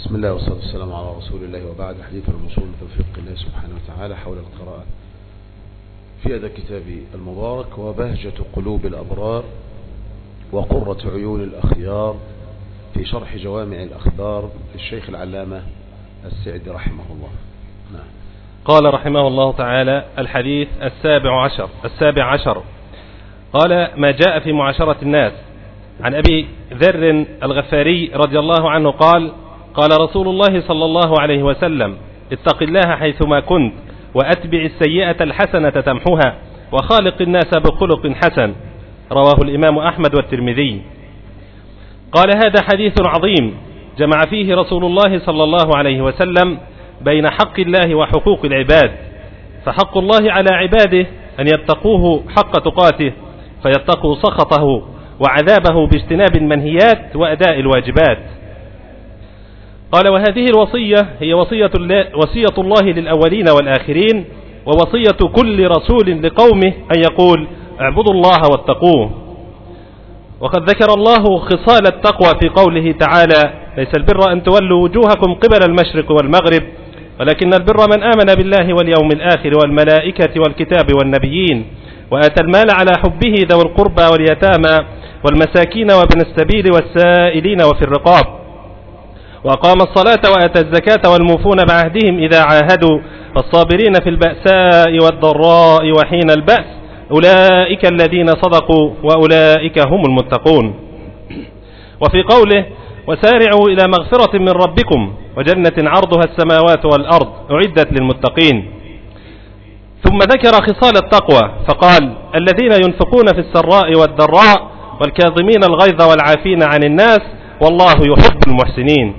بسم الله والصلاة والسلام على رسول الله وبعد حديث الموصول توفيق الله سبحانه وتعالى حول القراءة في هذا الكتاب المبارك وبهجة قلوب الأبرار وقرة عيون الأخيار في شرح جوامع الأخبار للشيخ العلامة السعدي رحمه الله نعم قال رحمه الله تعالى الحديث السابع عشر السابع عشر قال ما جاء في معاشرة الناس عن أبي ذر الغفاري رضي الله عنه قال قال رسول الله صلى الله عليه وسلم اتق الله حيثما كنت وأتبع السيئة الحسنة تمحها وخالق الناس بخلق حسن رواه الإمام أحمد والترمذي قال هذا حديث عظيم جمع فيه رسول الله صلى الله عليه وسلم بين حق الله وحقوق العباد فحق الله على عباده أن يتقوه حق تقاته فيتقوا سخطه وعذابه باجتناب المنهيات وأداء الواجبات قال وهذه الوصية هي وصية, وصية الله للأولين والآخرين ووصية كل رسول لقومه أن يقول اعبدوا الله واتقوه وقد ذكر الله خصال التقوى في قوله تعالى ليس البر أن تولوا وجوهكم قبل المشرق والمغرب ولكن البر من آمن بالله واليوم الآخر والملائكة والكتاب والنبيين وآتى المال على حبه ذوي القربى واليتامى والمساكين وابن السبيل والسائلين وفي الرقاب وأقام الصلاة وأتى الزكاة والموفون بعهدهم إذا عاهدوا والصابرين في البأساء والضراء وحين البأس أولئك الذين صدقوا وأولئك هم المتقون وفي قوله وسارعوا إلى مغفرة من ربكم وجنة عرضها السماوات والأرض أعدت للمتقين ثم ذكر خصال التقوى فقال الذين ينفقون في السراء والضراء والكاظمين الغيظ والعافين عن الناس والله يحب المحسنين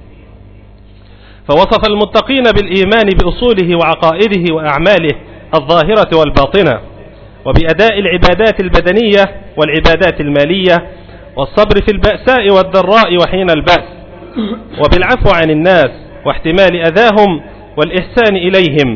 فوصف المتقين بالإيمان بأصوله وعقائده وأعماله الظاهرة والباطنة وبأداء العبادات البدنية والعبادات المالية والصبر في البأساء والضراء وحين البأس وبالعفو عن الناس واحتمال أذاهم والإحسان إليهم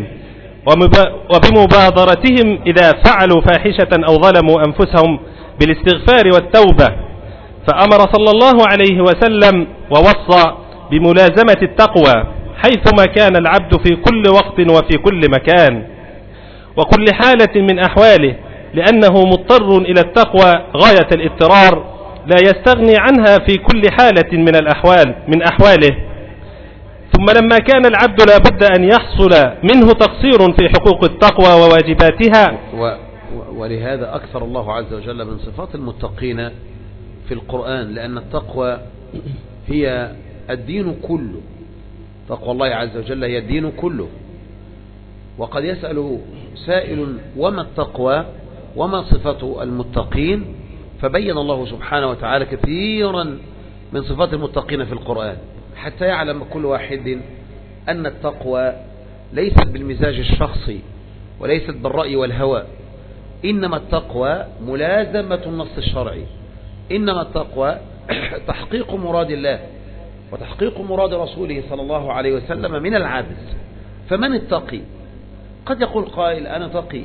وبمبادرتهم إذا فعلوا فاحشة أو ظلموا أنفسهم بالاستغفار والتوبة فأمر صلى الله عليه وسلم ووصى بملازمة التقوى حيثما كان العبد في كل وقت وفي كل مكان وكل حالة من أحواله لأنه مضطر إلى التقوى غاية الاضطرار لا يستغني عنها في كل حالة من الأحوال من أحواله ثم لما كان العبد لا بد أن يحصل منه تقصير في حقوق التقوى وواجباتها و ولهذا أكثر الله عز وجل من صفات المتقين في القرآن لأن التقوى هي الدين كله تقوى الله عز وجل هي الدين كله وقد يسأل سائل وما التقوى وما صفة المتقين فبين الله سبحانه وتعالى كثيرا من صفات المتقين في القرآن حتى يعلم كل واحد أن التقوى ليست بالمزاج الشخصي وليست بالرأي والهوى إنما التقوى ملازمة النص الشرعي إنما التقوى تحقيق مراد الله وتحقيق مراد رسوله صلى الله عليه وسلم من العبد فمن التقي قد يقول قائل أنا تقي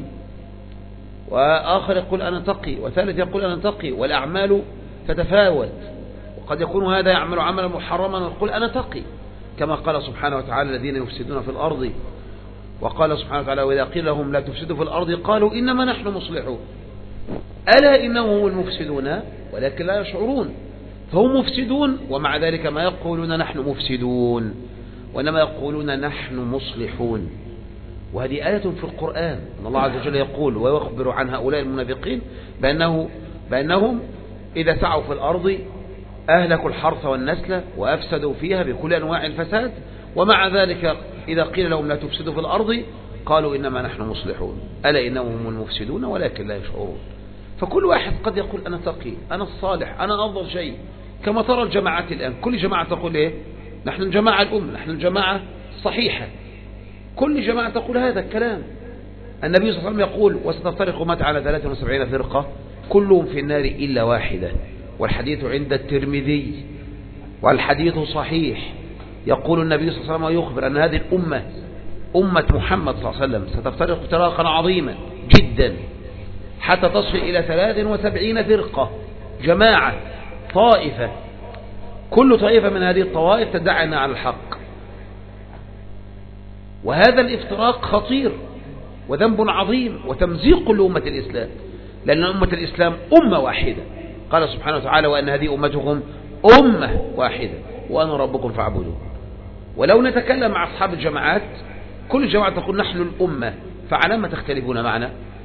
وآخر يقول أنا تقي وثالث يقول أنا تقي والأعمال تتفاوت وقد يكون هذا يعمل عملا محرما ويقول أنا تقي كما قال سبحانه وتعالى الذين يفسدون في الأرض وقال سبحانه وتعالى وإذا قيل لهم لا تفسدوا في الأرض قالوا إنما نحن مصلحون ألا إنهم هم المفسدون ولكن لا يشعرون فهم مفسدون ومع ذلك ما يقولون نحن مفسدون وإنما يقولون نحن مصلحون وهذه آية في القرآن أن الله عز وجل يقول ويخبر عن هؤلاء المنافقين بأنه بأنهم إذا سعوا في الأرض أهلكوا الحرث والنسل وأفسدوا فيها بكل أنواع الفساد ومع ذلك إذا قيل لهم لا تفسدوا في الأرض قالوا إنما نحن مصلحون ألا إنهم هم المفسدون ولكن لا يشعرون فكل واحد قد يقول أنا تقي أنا الصالح أنا أفضل شيء كما ترى الجماعات الآن كل جماعة تقول إيه نحن الجماعة الأم نحن الجماعة الصحيحة كل جماعة تقول هذا الكلام النبي صلى الله عليه وسلم يقول وستفترق أمتي على 73 فرقة كلهم في النار إلا واحدة والحديث عند الترمذي والحديث صحيح يقول النبي صلى الله عليه وسلم ويخبر أن هذه الأمة أمة محمد صلى الله عليه وسلم ستفترق افتراقا عظيما جدا حتى تصل إلى 73 فرقة جماعة طائفة كل طائفة من هذه الطوائف تدعي أنها على الحق وهذا الافتراق خطير وذنب عظيم وتمزيق لأمة الإسلام لأن أمة الإسلام أمة واحدة قال سبحانه وتعالى وأن هذه أمتكم أمة واحدة وأنا ربكم فاعبدون ولو نتكلم مع أصحاب الجماعات كل جماعة تقول نحن الأمة فعلى ما تختلفون معنا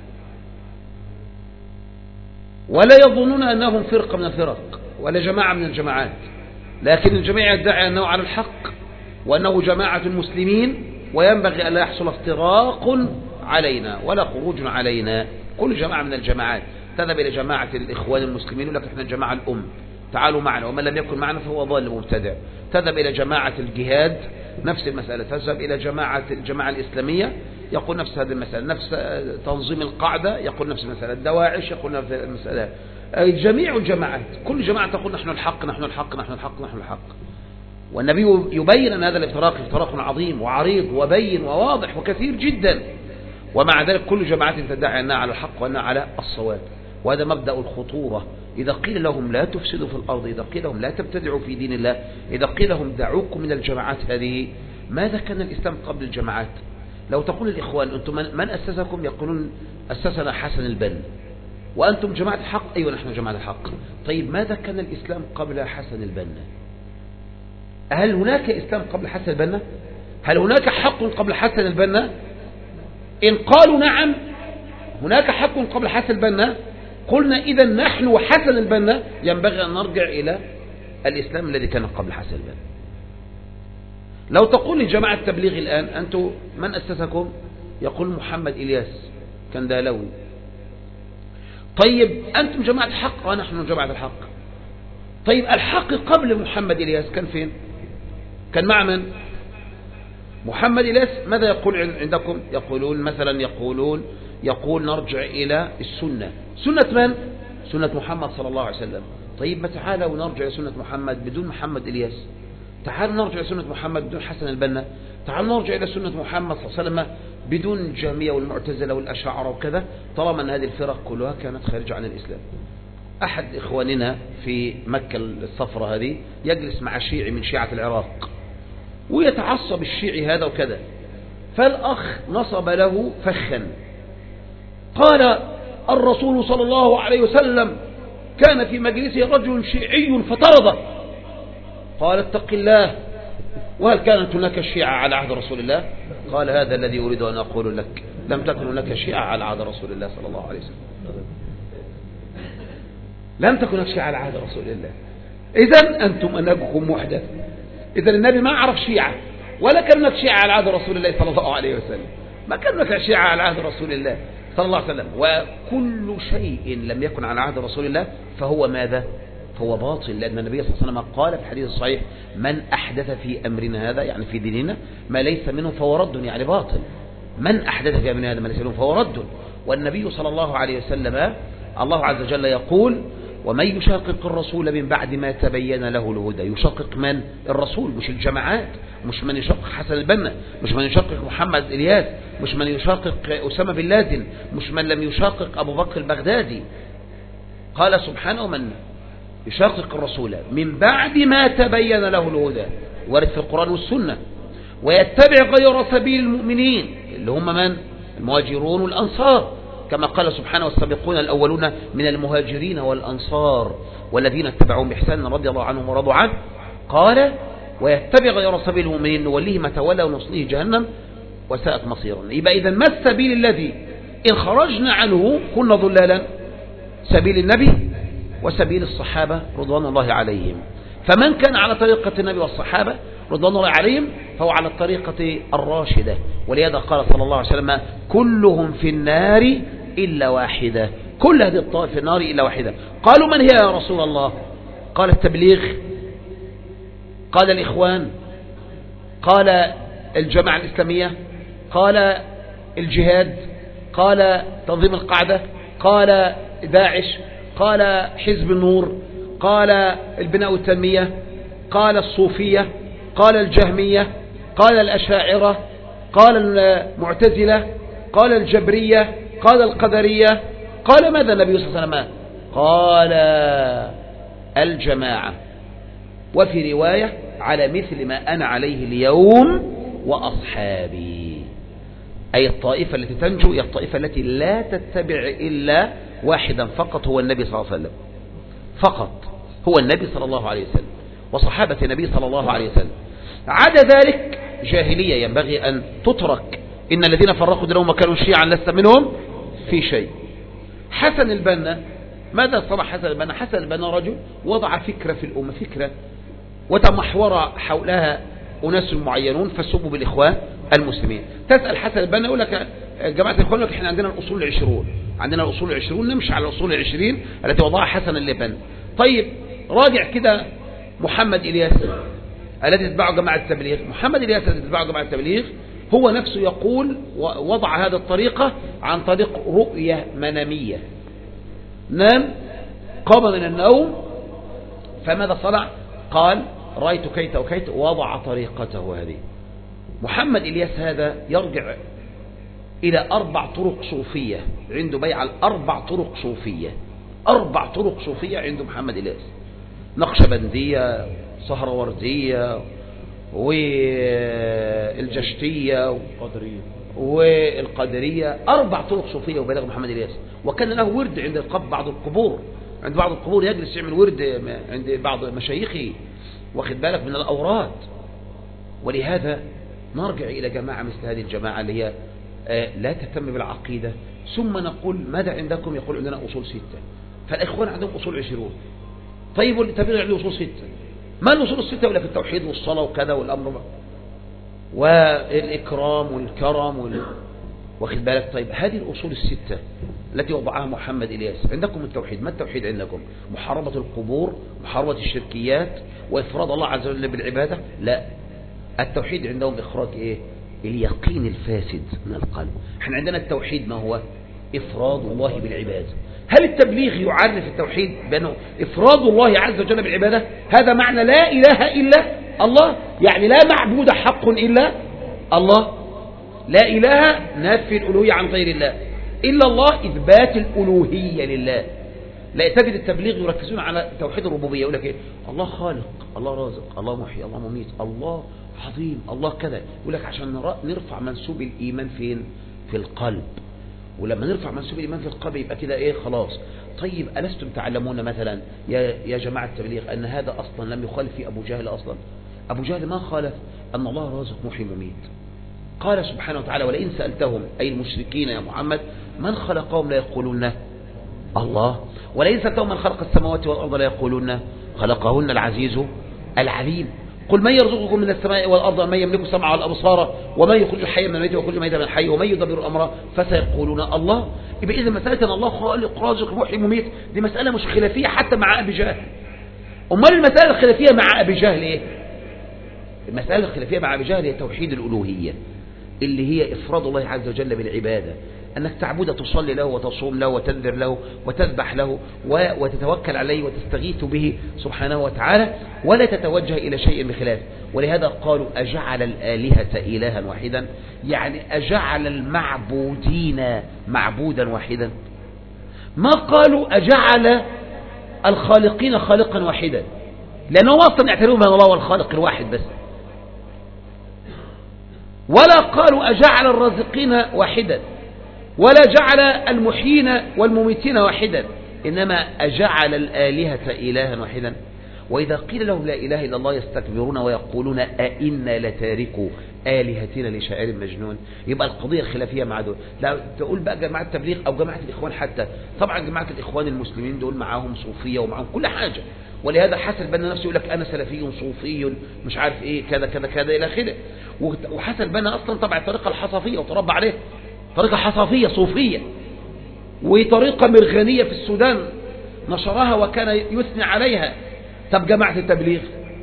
ولا يظنون أنهم فرقة من الفرق ولا جماعة من الجماعات لكن الجميع يدعي أنه على الحق وأنه جماعة المسلمين وينبغي أن لا يحصل افتراق علينا ولا خروج علينا كل جماعة من الجماعات تذهب إلى جماعة الإخوان المسلمين ولكن احنا الجماعة الأم تعالوا معنا ومن لم يكن معنا فهو ضال مبتدع تذهب إلى جماعة الجهاد نفس المسألة تذهب إلى جماعة الجماعة الإسلامية يقول نفس هذه المسألة نفس تنظيم القاعدة يقول نفس المسألة الدواعش يقول نفس المسألة جميع الجماعات كل جماعة تقول نحن الحق نحن الحق نحن الحق نحن الحق والنبي يبين أن هذا الافتراق افتراق عظيم وعريض وبين وواضح وكثير جدا ومع ذلك كل جماعات تدعي أنها على الحق وأنها على الصواب وهذا مبدأ الخطورة إذا قيل لهم لا تفسدوا في الأرض إذا قيل لهم لا تبتدعوا في دين الله إذا قيل لهم دعوكم من الجماعات هذه ماذا كان الإسلام قبل الجماعات لو تقول الإخوان أنتم من أسسكم يقولون أسسنا حسن البن وأنتم جماعة الحق أيوة نحن جماعة الحق طيب ماذا كان الإسلام قبل حسن البنا هل هناك إسلام قبل حسن البنا هل هناك حق قبل حسن البنا إن قالوا نعم هناك حق قبل حسن البنا قلنا إذا نحن وحسن البنا ينبغي أن نرجع إلى الإسلام الذي كان قبل حسن البنا لو تقول لجماعة التبليغ الآن أنتم من أسسكم يقول محمد إلياس كندالوي طيب أنتم جماعة الحق ونحن جماعة الحق طيب الحق قبل محمد إلياس كان فين كان مع من محمد إلياس ماذا يقول عندكم يقولون مثلا يقولون يقول نرجع إلى السنة سنة من سنة محمد صلى الله عليه وسلم طيب ما تعالوا نرجع إلى سنة محمد بدون محمد إلياس تعالوا نرجع إلى سنة محمد بدون حسن البنا تعالوا نرجع إلى سنة محمد صلى الله عليه وسلم بدون الجهمية والمعتزلة والأشاعرة وكذا طالما أن هذه الفرق كلها كانت خارجة عن الإسلام أحد إخواننا في مكة الصفرة هذه يجلس مع شيعي من شيعة العراق ويتعصب الشيعي هذا وكذا فالأخ نصب له فخا قال الرسول صلى الله عليه وسلم كان في مجلسه رجل شيعي فطرده قال اتق الله وهل كانت هناك شيعة على عهد رسول الله قال هذا الذي أريد أن أقول لك لم تكن هناك شيعة على عهد رسول الله صلى الله عليه وسلم لم تكن هناك شيعة على عهد رسول الله إذا أنتم منهجكم محدث إذا النبي ما عرف شيعة ولا كان هناك شيعة على عهد رسول الله صلى الله عليه وسلم ما كان هناك شيعة على عهد رسول الله صلى الله عليه وسلم وكل شيء لم يكن على عهد رسول الله فهو ماذا فهو باطل لأن النبي صلى الله عليه وسلم قال في الحديث الصحيح من أحدث في أمرنا هذا يعني في ديننا ما ليس منه فهو رد يعني باطل من أحدث في أمرنا هذا ما ليس منه فهو رد والنبي صلى الله عليه وسلم الله عز وجل يقول ومن يشاقق الرسول من بعد ما تبين له الهدى يشاقق من الرسول مش الجماعات مش من يشاقق حسن البنا مش من يشاقق محمد إلياس مش من يشاقق أسامة بن لادن مش من لم يشاقق أبو بكر البغدادي قال سبحانه من يشاقق الرسول من بعد ما تبين له الهدى ورد في القرآن والسنة ويتبع غير سبيل المؤمنين اللي هم من المهاجرون والأنصار كما قال سبحانه والسابقون الأولون من المهاجرين والأنصار والذين اتبعوا بإحسان رضي الله عنهم ورضوا عنه قال ويتبع غير سبيل المؤمنين نوليه ما تولى ونصليه جهنم وساءت مصيرا يبقى إذا ما السبيل الذي إن خرجنا عنه كنا ضلالا سبيل النبي وسبيل الصحابة رضوان الله عليهم فمن كان على طريقة النبي والصحابة رضوان الله عليهم فهو على الطريقة الراشدة ولهذا قال صلى الله عليه وسلم كلهم في النار إلا واحدة كل هذه الطائف في النار إلا واحدة قالوا من هي يا رسول الله قال التبليغ قال الإخوان قال الجماعة الإسلامية قال الجهاد قال تنظيم القاعدة قال داعش قال حزب النور قال البناء والتنمية قال الصوفية قال الجهمية قال الأشاعرة قال المعتزلة قال الجبرية قال القدرية قال ماذا النبي صلى الله عليه وسلم قال الجماعة وفي رواية على مثل ما أنا عليه اليوم وأصحابي أي الطائفة التي تنجو هي الطائفة التي لا تتبع إلا واحدا فقط هو النبي صلى الله عليه وسلم فقط هو النبي صلى الله عليه وسلم وصحابة النبي صلى الله عليه وسلم عدا ذلك جاهلية ينبغي أن تترك إن الذين فرقوا دينهم وكانوا شيعا لست منهم في شيء حسن البنا ماذا صنع حسن البنا حسن البنا رجل وضع فكرة في الأمة فكرة وتمحور حولها أناس معينون فسبوا بالإخوان المسلمين تسأل حسن البنا يقول لك جماعة الإخوان لك احنا عندنا الأصول العشرون عندنا الأصول العشرون نمشي على الأصول العشرين التي وضعها حسن البنا طيب راجع كده محمد إلياس الذي تتبعه جماعة التبليغ محمد إلياس الذي تتبعه جماعة التبليغ هو نفسه يقول وضع هذه الطريقة عن طريق رؤية منامية نام قام من النوم فماذا صنع قال رأيت كيت وكيت وضع طريقته هذه محمد إلياس هذا يرجع إلى أربع طرق صوفية عنده بيع الأربع طرق صوفية أربع طرق صوفية عند محمد إلياس نقشبندية سهروردية والجشتية والقدرية والقادرية أربع طرق صوفية وبلغ محمد إلياس وكان له ورد عند القب بعض القبور عند بعض القبور يجلس يعمل ورد عند بعض مشايخه واخد بالك من الأوراد ولهذا نرجع إلى جماعة مثل هذه الجماعة اللي هي لا تهتم بالعقيدة ثم نقول ماذا عندكم يقول عندنا أصول ستة فالإخوان عندهم أصول عشرون طيب والتبليغ عنده أصول ستة ما الأصول الستة ولا في التوحيد والصلاة وكذا والأمر بقى. والإكرام والكرم وال... واخد بالك طيب هذه الأصول الستة التي وضعها محمد إلياس عندكم التوحيد ما التوحيد عندكم محاربة القبور محاربة الشركيات وإفراد الله عز وجل بالعبادة لا التوحيد عندهم إخراج إيه اليقين الفاسد من القلب احنا عندنا التوحيد ما هو إفراد الله بالعبادة هل التبليغ يعرف التوحيد بأنه إفراد الله عز وجل بالعبادة هذا معنى لا إله إلا الله يعني لا معبود حق إلا الله لا إله نافي الألوهية عن غير الله إلا الله إثبات الألوهية لله لا تجد التبليغ يركزون على توحيد الربوبية يقول لك إيه الله خالق الله رازق الله محيي الله مميت الله عظيم الله كذا يقول لك عشان نرفع منسوب الإيمان فين في القلب ولما نرفع منسوب الإيمان في القلب يبقى كده إيه خلاص طيب ألستم تعلمون مثلا يا, يا جماعة التبليغ أن هذا أصلا لم يخالف في أبو جهل أصلا أبو جهل ما خالف أن الله رازق محيي مميت قال سبحانه وتعالى ولئن سألتهم أي المشركين يا محمد من خلقهم لا يقولون الله ولئن سألتهم من خلق السماوات والأرض لا يقولون خلقهن العزيز العليم قل من يرزقكم من السماء والأرض ومن يملك السمع والأبصار ومن يخرج الحي من الميت وكل الميت من الحي ومن يدبر الأمر فسيقولون الله يبقى إذا مسألة أن الله خالق رازق محيي مميت دي مسألة مش خلافية حتى مع أبي جهل أمال المسألة الخلافية مع أبي جهل إيه المسألة الخلافية مع أبي جهل هي توحيد الألوهية اللي هي إفراد الله عز وجل بالعبادة أنك تعبد تصلي له وتصوم له وتنذر له وتذبح له وتتوكل عليه وتستغيث به سبحانه وتعالى ولا تتوجه إلى شيء بخلافه ولهذا قالوا أجعل الآلهة إلها واحدا يعني أجعل المعبودين معبودا واحدا ما قالوا أجعل الخالقين خالقا واحدا لأنه أصلا يعتبرون من الله والخالق الواحد بس ولا قالوا أجعل الرازقين واحدا ولا جعل المحيين والمميتين واحدا إنما أجعل الآلهة إلها واحدا وإذا قيل لهم لا إله إلا الله يستكبرون ويقولون أئنا لتاركوا آلهتنا لشاعر مجنون يبقى القضية الخلافية مع دول لا تقول بقى جماعة التبليغ أو جماعة الإخوان حتى طبعا جماعة الإخوان المسلمين دول معاهم صوفية ومعاهم كل حاجة ولهذا حسن بنا نفسه يقول لك أنا سلفي صوفي مش عارف إيه كذا كذا كذا إلى آخره وحسن بنا أصلا طبع الطريقة الحصافية وتربى عليه طريقة حصافية صوفية وطريقة مرغنية في السودان نشرها وكان يثني عليها طب جماعة التبليغ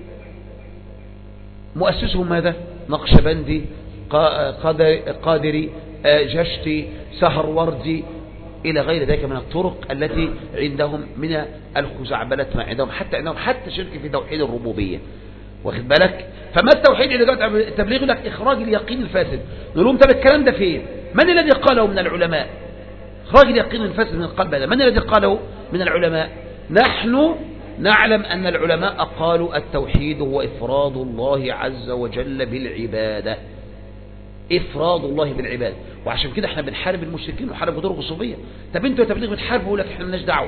مؤسسهم ماذا نقشبندي قادري جشتي سهر وردي إلى غير ذلك من الطرق التي عندهم من الخزعبلة ما عندهم حتى عندهم حتى شرك في توحيد الربوبية واخد بالك فما التوحيد اللي جاءت التبليغ لك إخراج اليقين الفاسد نقول لهم طب الكلام ده فين من الذي قاله من العلماء إخراج اليقين الفاسد من القلب هذا من الذي قاله من العلماء نحن نعلم أن العلماء قالوا التوحيد هو إفراد الله عز وجل بالعبادة إفراد الله بالعبادة وعشان كده احنا بنحارب المشركين ونحارب بطرق الصوفية طب انتوا يا تبليغ بتحاربوا يقول لك احنا مالناش دعوة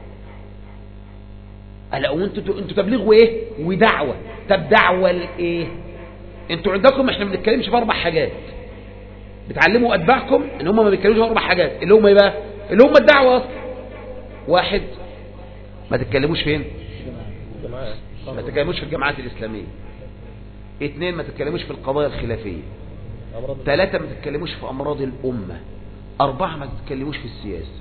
ألا وانتوا انتوا تبليغ وايه ودعوة طب دعوة لايه انتوا عندكم احنا ما بنتكلمش في اربع حاجات بتعلموا اتباعكم ان هم ما بيتكلموش في اربع حاجات اللي هم ايه بقى اللي هم الدعوة اصلا واحد ما تتكلموش فين ما تتكلموش في الجماعات الإسلامية اثنين ما تتكلموش في القضايا الخلافية ثلاثة ما تتكلموش في أمراض الأمة أربعة ما تتكلموش في السياسة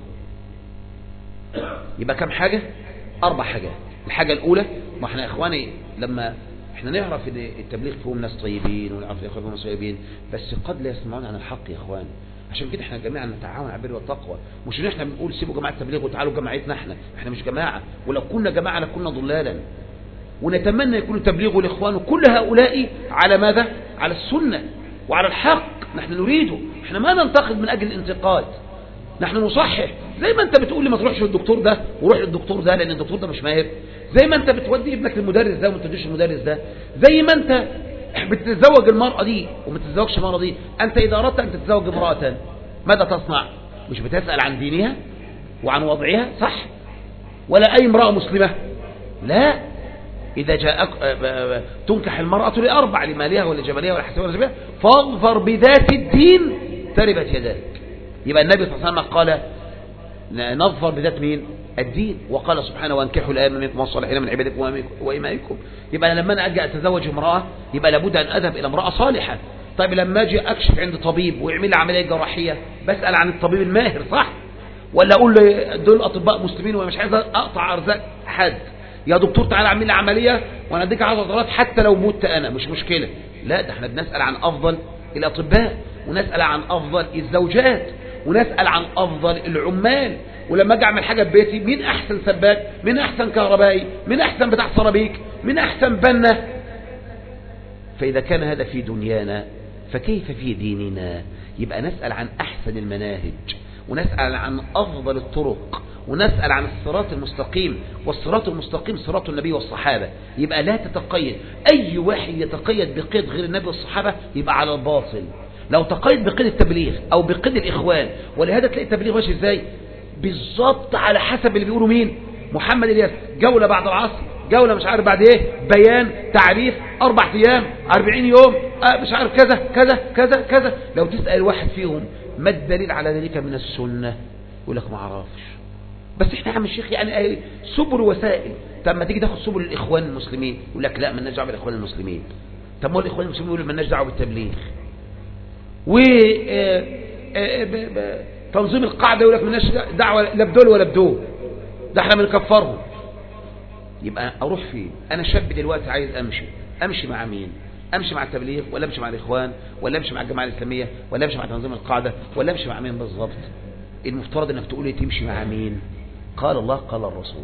يبقى كم حاجة أربع حاجات الحاجة الأولى ما احنا إخواني لما احنا نعرف ان التبليغ فيهم ناس طيبين ونعرف ان فيهم ناس طيبين بس قد لا يسمعون عن الحق يا اخوان عشان كده احنا جميعا نتعاون على البر والتقوى مش ان احنا بنقول سيبوا جماعه التبليغ وتعالوا جماعتنا احنا احنا مش جماعه ولو كنا جماعه لكنا ضلالا ونتمنى يكون تبليغ الاخوان كل هؤلاء على ماذا على السنه وعلى الحق نحن نريده احنا ما ننتقد من اجل الانتقاد نحن نصحح زي ما انت بتقول لي ما تروحش للدكتور ده وروح للدكتور ده لان الدكتور ده مش ماهر زي ما انت بتودي ابنك للمدرس ده وما توديش المدرس ده زي ما انت بتتزوج المرأة دي وما تتزوجش المرأة دي انت اذا اردت ان تتزوج امرأة ماذا تصنع مش بتسأل عن دينها وعن وضعها صح ولا اي امرأة مسلمة لا إذا جاءك تنكح المرأة لأربع لمالها ولا جمالها ولا حسابها ولا جمالها فاظفر بذات الدين تربت يداك يبقى النبي صلى الله عليه وسلم قال نظفر بذات مين الدين وقال سبحانه وانكحوا الآن منكم والصالحين من عبادكم وإمائكم يبقى أنا لما أنا أجي أتزوج امرأة يبقى لابد أن أذهب إلى امرأة صالحة طيب لما أجي أكشف عند طبيب ويعمل لي عملية جراحية بسأل عن الطبيب الماهر صح ولا أقول له دول أطباء مسلمين ومش عايز أقطع أرزاق حد يا دكتور تعالى اعمل لي عملية وأنا أديك عشر دولارات حتى لو مت أنا مش مشكلة لا ده احنا بنسأل عن أفضل الأطباء ونسأل عن أفضل الزوجات ونسأل عن أفضل العمال ولما اجي اعمل حاجه في بيتي مين احسن سباك مين احسن كهربائي مين احسن بتاع سيراميك مين احسن بنا فاذا كان هذا في دنيانا فكيف في ديننا يبقى نسال عن احسن المناهج ونسال عن افضل الطرق ونسال عن الصراط المستقيم والصراط المستقيم صراط النبي والصحابه يبقى لا تتقيد اي واحد يتقيد بقيد غير النبي والصحابه يبقى على الباطل لو تقيد بقيد التبليغ او بقيد الاخوان ولهذا تلاقي التبليغ ماشي ازاي بالظبط على حسب اللي بيقولوا مين محمد الياس جولة بعد العصر جولة مش عارف بعد ايه بيان تعريف اربع ايام اربعين يوم آه مش عارف كذا كذا كذا كذا لو تسأل واحد فيهم ما الدليل على ذلك من السنة يقول لك ما اعرفش بس احنا يا عم الشيخ يعني سبل وسائل طب ما تيجي تاخد سبل الاخوان المسلمين يقول لك لا مالناش دعوه بالاخوان المسلمين طب ما الاخوان المسلمين يقولوا مالناش دعوه بالتبليغ و تنظيم القاعدة يقول لك مالناش دعوة لا بدول ولا بدول ده احنا بنكفرهم يبقى اروح فين انا شاب دلوقتي عايز امشي امشي مع مين امشي مع التبليغ ولا امشي مع الاخوان ولا امشي مع الجماعة الاسلامية ولا امشي مع تنظيم القاعدة ولا امشي مع مين بالظبط المفترض انك تقول لي تمشي مع مين قال الله قال الرسول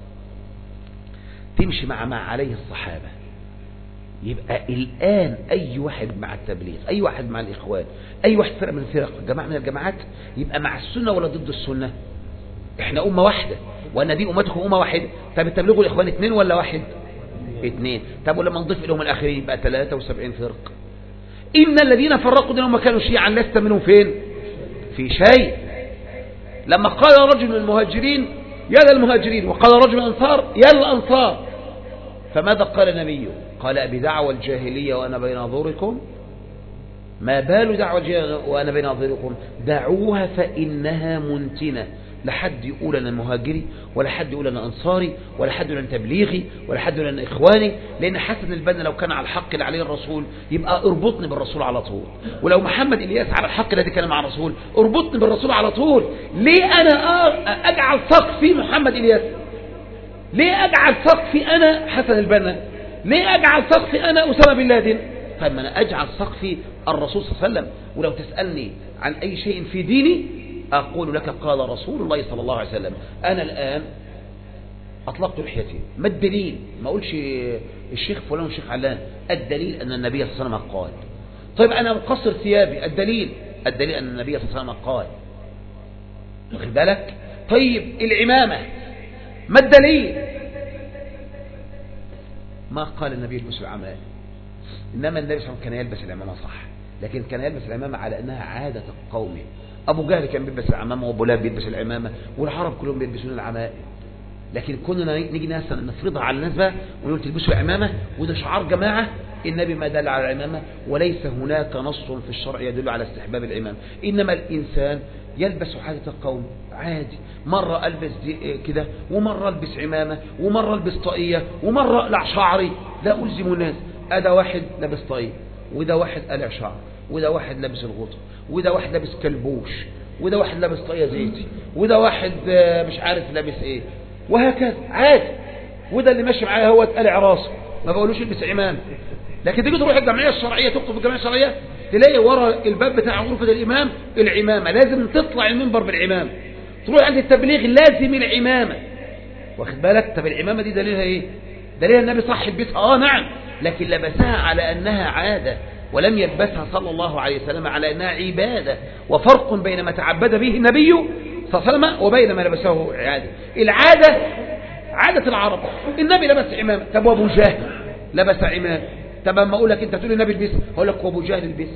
تمشي مع ما عليه الصحابة يبقى الآن أي واحد مع التبليغ أي واحد مع الإخوان أي واحد فرق من الفرق جماعة من الجماعات يبقى مع السنة ولا ضد السنة احنا أمة واحدة وأن دي أمتكم أمة واحدة طب التبليغ والإخوان اثنين ولا واحد اثنين طب ولما نضيف إليهم الآخرين يبقى 73 فرق إن الذين فرقوا دينهم كانوا شيعا لست منهم فين في شيء لما قال رجل من المهاجرين يا للمهاجرين وقال رجل من الأنصار يا للأنصار فماذا قال النبي قال بدعوى الجاهلية وأنا بين ظهوركم ما بال دعوى الجاهلية وأنا بين ظهوركم دعوها فإنها منتنة لا حد يقول أنا مهاجري ولا حد يقول أنا أنصاري ولا حد يقول أنا تبليغي ولا حد يقول أنا إخواني لأن حسن البنا لو كان على الحق اللي عليه الرسول يبقى اربطني بالرسول على طول ولو محمد إلياس على الحق الذي كان مع الرسول اربطني بالرسول على طول ليه أنا أجعل سقفي محمد إلياس ليه أجعل سقفي أنا حسن البنا ليه أجعل سقفي أنا أسامة بن لادن طيب ما أنا أجعل سقفي الرسول صلى الله عليه وسلم ولو تسألني عن أي شيء في ديني أقول لك قال رسول الله صلى الله عليه وسلم أنا الآن أطلقت لحيتي ما الدليل ما أقولش الشيخ فلان والشيخ علان الدليل أن النبي صلى الله عليه وسلم قال طيب أنا مقصر ثيابي الدليل الدليل أن النبي صلى الله عليه وسلم قال واخد بالك طيب العمامة ما الدليل ما قال النبي يلبس العمائم إنما النبي صلى الله عليه وسلم كان يلبس العمامة صح لكن كان يلبس العمامة على أنها عادة قومه أبو جهل كان بيلبس العمامة وأبو لهب بيلبس العمامة والعرب كلهم بيلبسون العمائم لكن كنا نيجي ناس نفرضها على الناس بقى ونقول تلبسوا عمامة وده شعار جماعة النبي ما دل على العمامة وليس هناك نص في الشرع يدل على استحباب العمامة إنما الإنسان يلبس حاجة القوم عادي مرة ألبس دي كده ومرة ألبس عمامة ومرة ألبس طاقية ومرة أقلع شعري لا ألزم الناس أدا واحد لابس طاقية وده واحد قلع شعر وده واحد لابس الغطا وده واحد لابس كلبوش وده واحد لابس طاقية زيتي وده واحد مش عارف لابس ايه وهكذا عادي وده اللي ماشي معايا هو قلع راسه ما بقولوش البس عمامة لكن تيجي تروح الجمعية الشرعية تكتب في الجمعية الشرعية تلاقي ورا الباب بتاع غرفة الإمام العمامة لازم تطلع المنبر بالعمامة تروح عند التبليغ لازم العمامة واخد بالك طب العمامة دي دليلها ايه دليلها النبي صح البيت اه نعم لكن لبسها على أنها عادة ولم يلبسها صلى الله عليه وسلم على أنها عبادة وفرق بين ما تعبد به النبي صلى الله عليه وسلم وبين ما لبسه عادة العادة عادة العرب النبي لبس عمامة طب وابو جهل لبس عمامة طب اما اقول لك انت تقول النبي البس هقول لك وابو جهل البس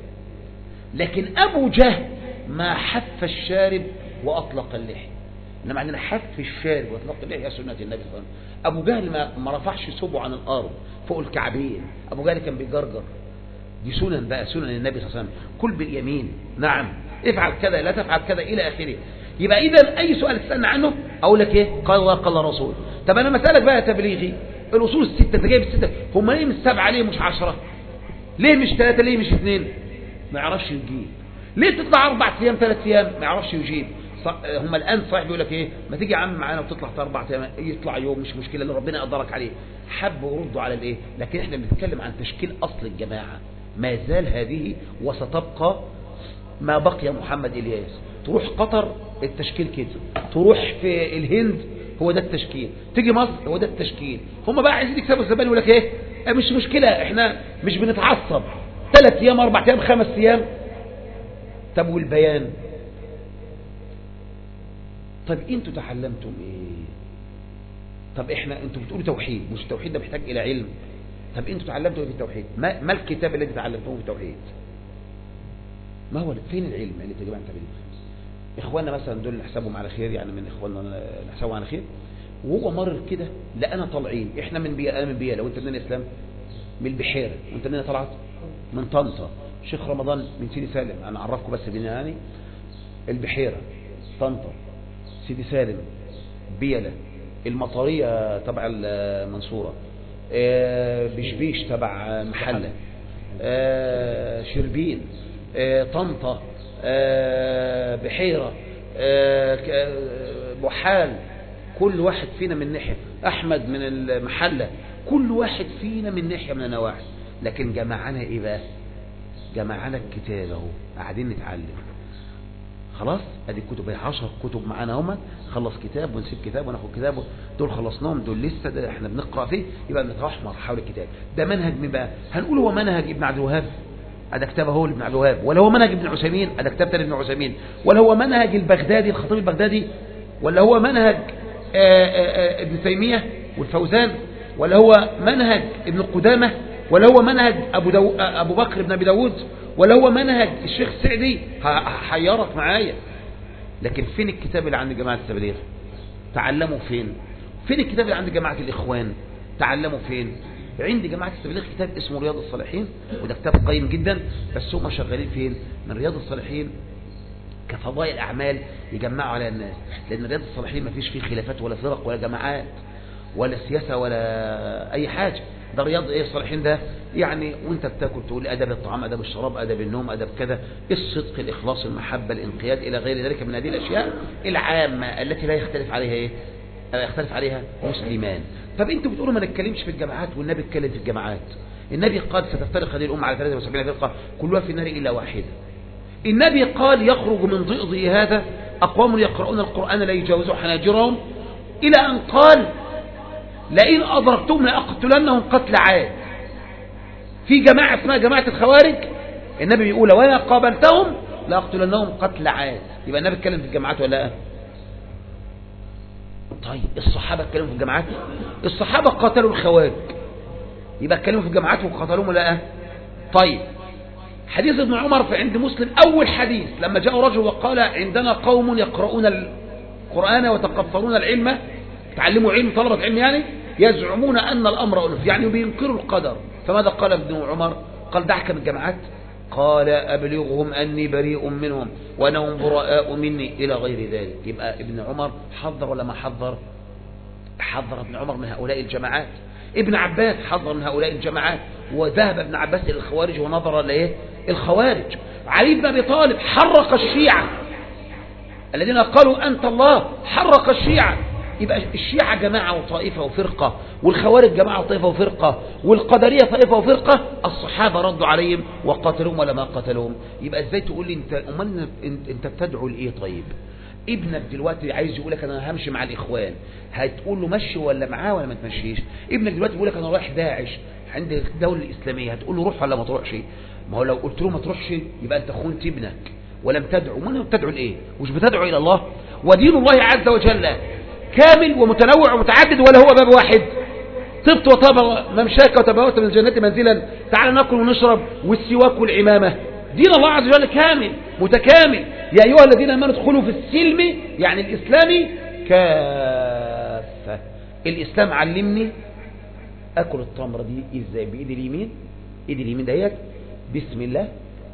لكن ابو جهل ما حف الشارب واطلق اللحيه انما عندنا حف الشارب واطلق اللحيه سنه النبي صلى الله عليه وسلم ابو جهل ما, ما رفعش ثوبه عن الارض فوق الكعبين ابو جهل كان بيجرجر دي سنن بقى سنن النبي صلى الله عليه وسلم كل باليمين نعم افعل كذا لا تفعل كذا الى اخره يبقى اذا اي سؤال تسالنا عنه اقول لك ايه قال الله قال رسول طب انا مسالك بقى تبليغي الاصول السته انت جايب السته هم ليه مش سبعه ليه مش عشرة ليه مش ثلاثه ليه مش اثنين ما يعرفش يجيب ليه تطلع اربع ايام ثلاث ايام ما يعرفش يجيب هم الان صاحب بيقول لك ايه ما تيجي يا عم معانا وتطلع اربع ايام يطلع يوم مش مشكله اللي ربنا قدرك عليه حبوا يردوا على الايه لكن احنا بنتكلم عن تشكيل اصل الجماعه ما زال هذه وستبقى ما بقي محمد الياس تروح قطر التشكيل كده تروح في الهند هو ده التشكيل تيجي مصر هو ده التشكيل هم بقى عايزين يكسبوا الزبائن يقول لك ايه مش مشكله احنا مش بنتعصب ثلاث ايام اربع ايام خمس ايام طب والبيان طب انتوا تعلمتم ايه طب احنا انتوا بتقولوا توحيد مش التوحيد ده محتاج الى علم طب انتوا تعلمتوا ايه في التوحيد ما, ما الكتاب الذي تعلمتوه في التوحيد ما هو فين العلم اللي تجمع انت بيه اخواننا مثلا دول نحسبهم على خير يعني من اخواننا نحسبهم على خير وهو مرر كده لقانا طالعين احنا من بيئة انا من بيئة لو انت منين اسلام من البحيرة وانت منين طلعت من طنطا شيخ رمضان من سيدي سالم انا اعرفكم بس بينا يعني البحيرة طنطا سيدي سالم بيلة المطرية تبع المنصورة بشبيش تبع محلة شربين طنطا بحيرة بحال كل واحد فينا من ناحية أحمد من المحلة كل واحد فينا من ناحية من النواحي لكن جمعنا إيه بقى جمعنا الكتاب اهو قاعدين نتعلم خلاص ادي الكتب هي 10 كتب معانا هما خلص كتاب ونسيب كتاب وناخد كتاب دول خلصناهم دول لسه ده احنا بنقرا فيه يبقى بنتوحمر حول الكتاب ده منهج مين بقى هنقول هو منهج ابن عبد الوهاب هذا كتاب هو لابن عبد الوهاب ولا هو منهج ابن عثيمين هذا كتاب تاني ابن عثيمين ولا هو منهج البغدادي الخطيب البغدادي ولا هو منهج آآ آآ ابن تيمية والفوزان ولا هو منهج ابن قدامة ولا هو منهج أبو, دو... أبو بكر بن أبي داود ولا هو منهج الشيخ السعدي هحيرك معايا لكن فين الكتاب اللي عند جماعة التبليغ تعلموا فين فين الكتاب اللي عند جماعة الإخوان تعلموا فين عند جماعة التبليغ كتاب اسمه رياض الصالحين وده كتاب قيم جدا بس هم شغالين فين من رياض الصالحين كفضائل أعمال يجمعوا على الناس لأن رياض الصالحين ما فيش فيه خلافات ولا فرق ولا جماعات ولا سياسة ولا أي حاجة ده رياض ايه الصالحين ده يعني وانت بتاكل تقول ادب الطعام ادب الشراب ادب النوم ادب كذا الصدق الاخلاص المحبه الانقياد الى غير ذلك من هذه الاشياء العامه التي لا يختلف عليها ايه يختلف عليها مسلمان طب انتوا بتقولوا ما نتكلمش في الجماعات والنبي اتكلم في الجماعات النبي قال ستفترق هذه الامه على 73 فرقه كلها في النار الا واحده النبي قال يخرج من ضئضئ هذا اقوام يقرؤون القران لا يجاوزوا حناجرهم الى ان قال لئن أدركتم لأقتلنهم قتل عاد في جماعة اسمها جماعة الخوارج النبي بيقول وأنا قابلتهم لأقتلنهم قتل عاد يبقى النبي اتكلم في الجماعات ولا لا طيب الصحابة اتكلموا في الجماعات الصحابة قاتلوا الخوارج يبقى اتكلموا في الجماعات وقتلوهم ولا لا طيب حديث ابن عمر في عند مسلم أول حديث لما جاء رجل وقال عندنا قوم يقرؤون القرآن وتقفرون العلم تعلموا علم طلبة علم يعني يزعمون أن الأمر ألف يعني بينكروا القدر فماذا قال ابن عمر قال دعك من الجماعات قال أبلغهم أني بريء منهم وأنهم براء مني إلى غير ذلك يبقى ابن عمر حذر ولا ما حذر حذر ابن عمر من هؤلاء الجماعات ابن عباس حذر من هؤلاء الجماعات وذهب ابن عباس إلى الخوارج ونظر لإيه الخوارج علي بن أبي طالب حرق الشيعة الذين قالوا أنت الله حرق الشيعة يبقى الشيعة جماعة وطائفة وفرقة والخوارج جماعة وطائفة وفرقة والقدرية طائفة وفرقة الصحابة ردوا عليهم وقتلوهم ولا ما قتلوهم يبقى ازاي تقول لي انت امال انت, انت بتدعو لايه طيب ابنك دلوقتي عايز يقول لك انا همشي مع الاخوان هتقول له مشي ولا معاه ولا ما تمشيش ابنك دلوقتي بيقول لك انا رايح داعش عند الدولة الإسلامية هتقول له روح ولا ما تروحش ما هو لو قلت له ما تروحش يبقى انت خنت ابنك ولم تدعو من بتدعو لايه مش بتدعو الى الله ودين الله عز وجل كامل ومتنوع ومتعدد ولا هو باب واحد طبت وطاب ممشاك وتبوت من الجنة منزلا تعال ناكل ونشرب والسواك والعمامة دين الله عز وجل كامل متكامل يا أيها الذين آمنوا ادخلوا في السلم يعني الإسلام كافة الإسلام علمني أكل التمرة دي إزاي بإيد اليمين إيد اليمين ديت بسم الله